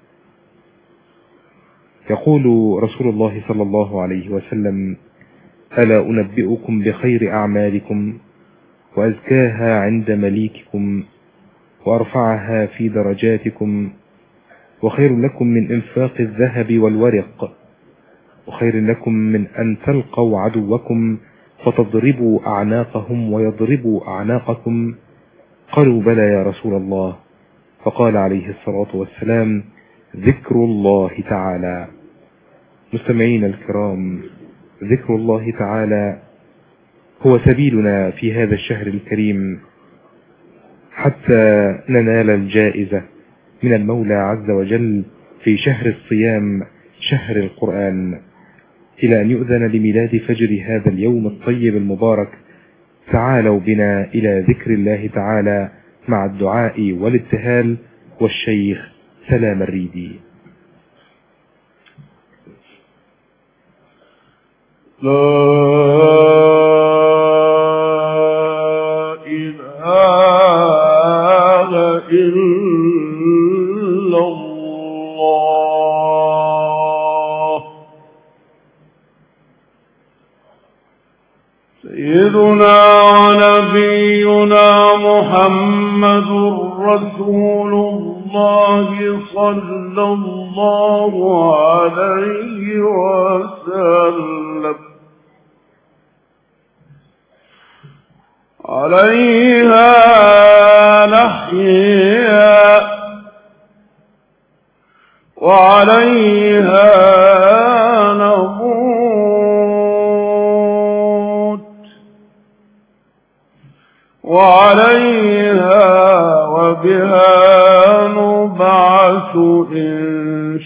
يقول رسول الله صلى الله عليه وسلم ألا أنبئكم بخير أعمالكم وأزكاها عند مليككم وأرفعها في درجاتكم وخير لكم من إنفاق الذهب والورق وخير لكم من أن تلقوا عدوكم فتضربوا أعناقهم ويضربوا أعناقكم قالوا بلى يا رسول الله فقال عليه الصلاة والسلام ذكر الله تعالى مستمعين الكرام ذكر الله تعالى هو سبيلنا في هذا الشهر الكريم حتى ننال الجائزة من المولى عز وجل في شهر الصيام شهر القرآن إلى أن يؤذن لميلاد فجر هذا اليوم الطيب المبارك تعالوا بنا إلى ذكر الله تعالى مع الدعاء والابتهال والشيخ سلام الريدي لا إله إلا الله سيدنا ونبينا محمد رسول الله صلى الله عليه وسلم عليها نحيا وعليها نموت وعليها وبها نبعث إن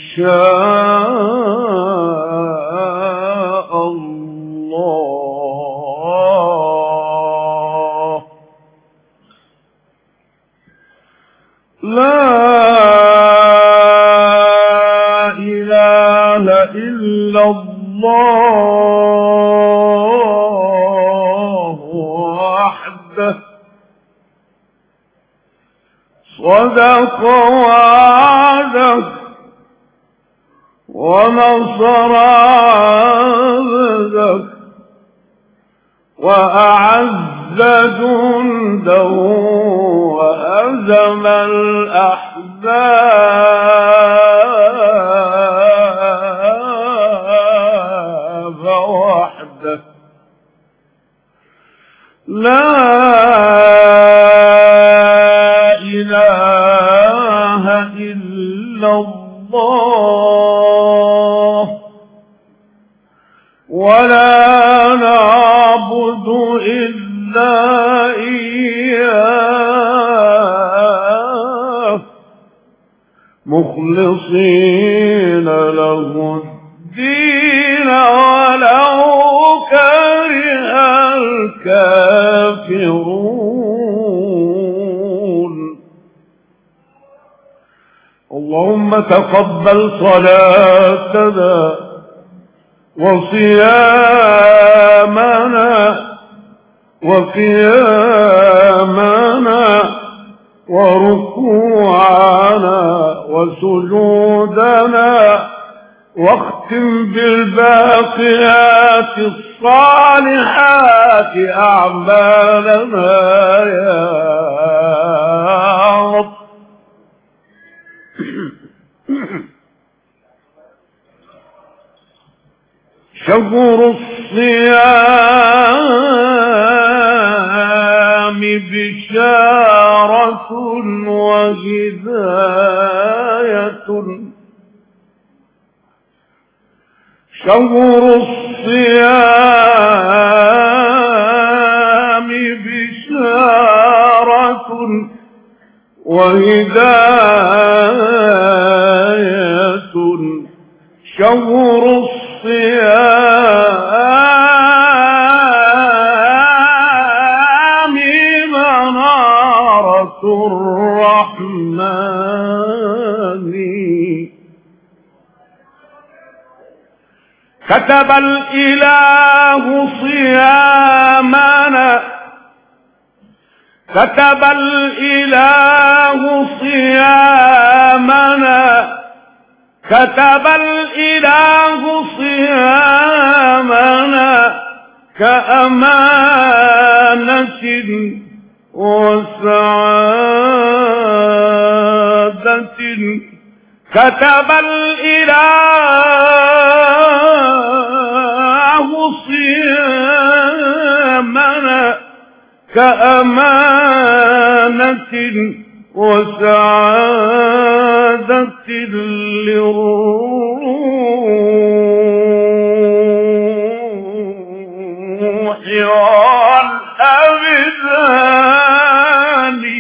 شاء الله لا إله إلا الله وحده صدق وعده ونصر عبده وأعز جنده وهزم الأحزاب وحده لا إله إلا الله ولا نعبد إلا إياه مخلصين له الدين ولو كره الكافرون اللهم تقبل صلاتنا وصيامنا وقيامنا وركوعنا وسجودنا واختم بالباقيات الصالحات أعمالنا يا رب شهر الصيام بشارة وهداية شهر الصيام بشارة وهداية شهر الصيام منارة الرحمن كتب الإله صيامنا كتب الإله صيامنا كتب الإله صيامنا كأمانة وسعادة كتب الإله صيامنا كأمانة وسعادة للروح والأبدان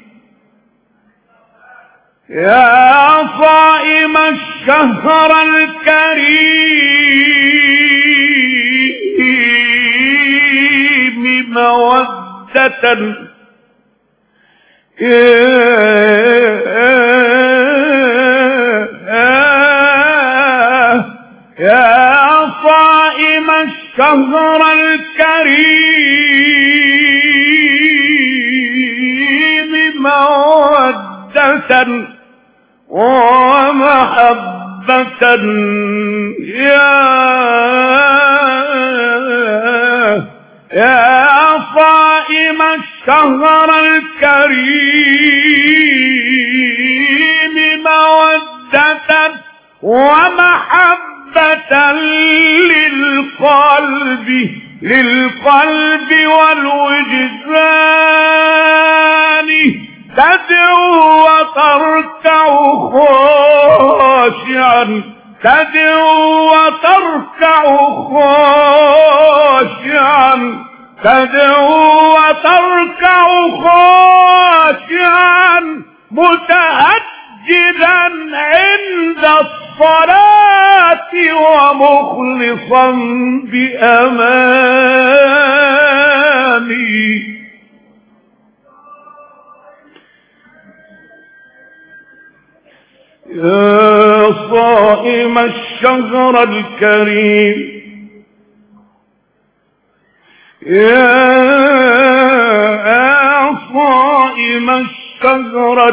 يا صائم الشهر الكريم مودة يا صائم الشهر الكريم مودة ومحبة يا يا صائم الشهر الكريم مودة ومحبة للقلب للقلب والوجدان تدعو وتركع خاشعا تدعو وتركع خاشعا تدعو وتركع خاشعا متهجدا عند الصلاة ومخلصا بأماني يا صائم الشهر الكريم يا صائم الشهر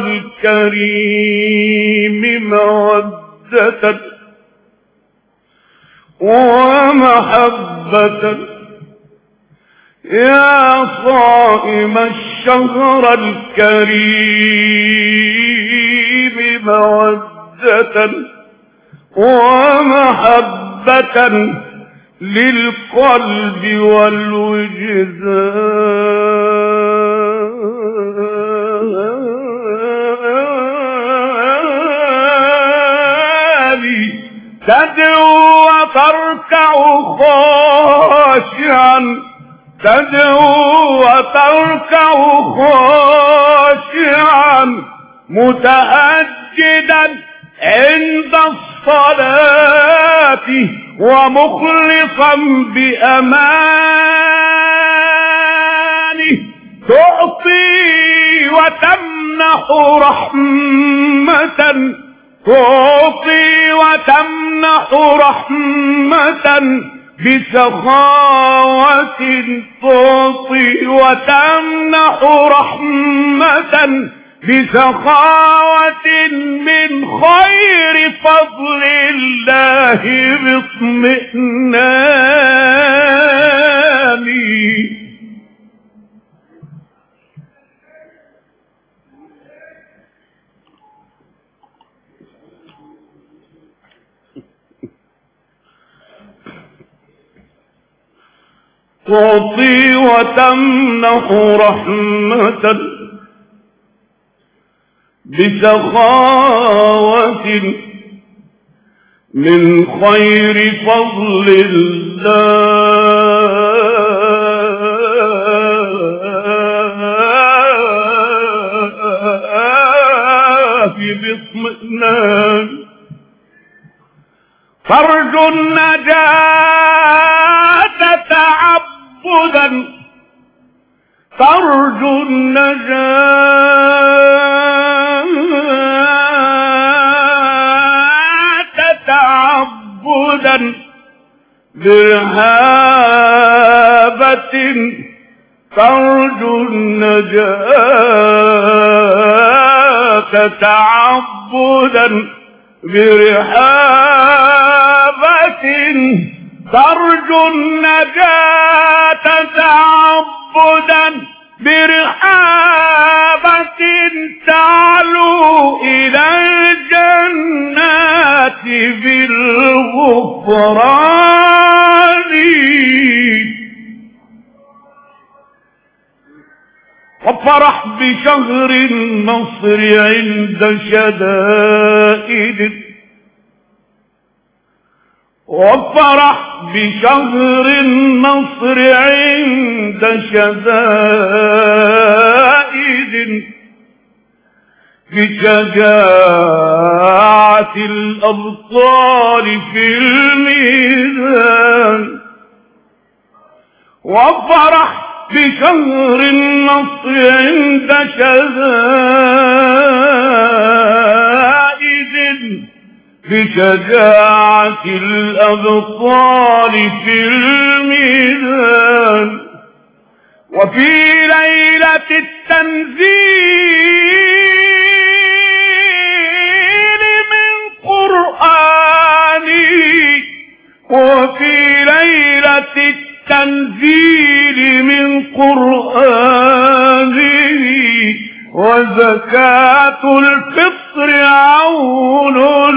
الكريم مودة ومحبة يا صائم الشهر الكريم مودة ومحبة للقلب والوجدان تدعو وتركع خاشعا تدعو وتركع خاشعا متأجدا عند الصلاة ومخلصا بأمانه تعطي وتمنح رحمة تعطي وتمنح رحمة بسخاوة تعطي وتمنح رحمة بسخاوة من خير فضل الله باطمئنان تعطي وتمنح رحمة بسخاوة من خير فضل الله باطمئنان ترجو النجاة تعبدا ترجو النجاة تعبدا برهابة ترجو النجاة تعبدا برحابة ترجو النجاة تعبدا برحابة تعلو إلى الجنات بالغفران وفرح بشهر النصر عند شدائد وفرح بشهر النصر عند شدائد بشجاعة الأبطال في الميدان وفرح بشهر النصر عند شدائد بشجاعة الأبطال في الميدان وفي ليلة التنزيل من قرآني وفي ليلة التنزيل من قرآنه وزكاة الفطر عون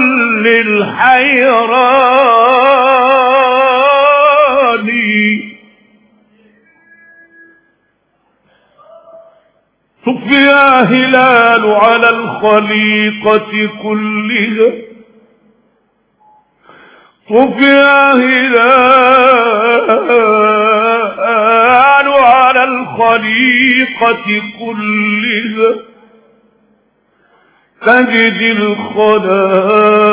للحيران صفي هلال على الخليقة كلها صفي هلال على الخليقة كلها تجد الخلائق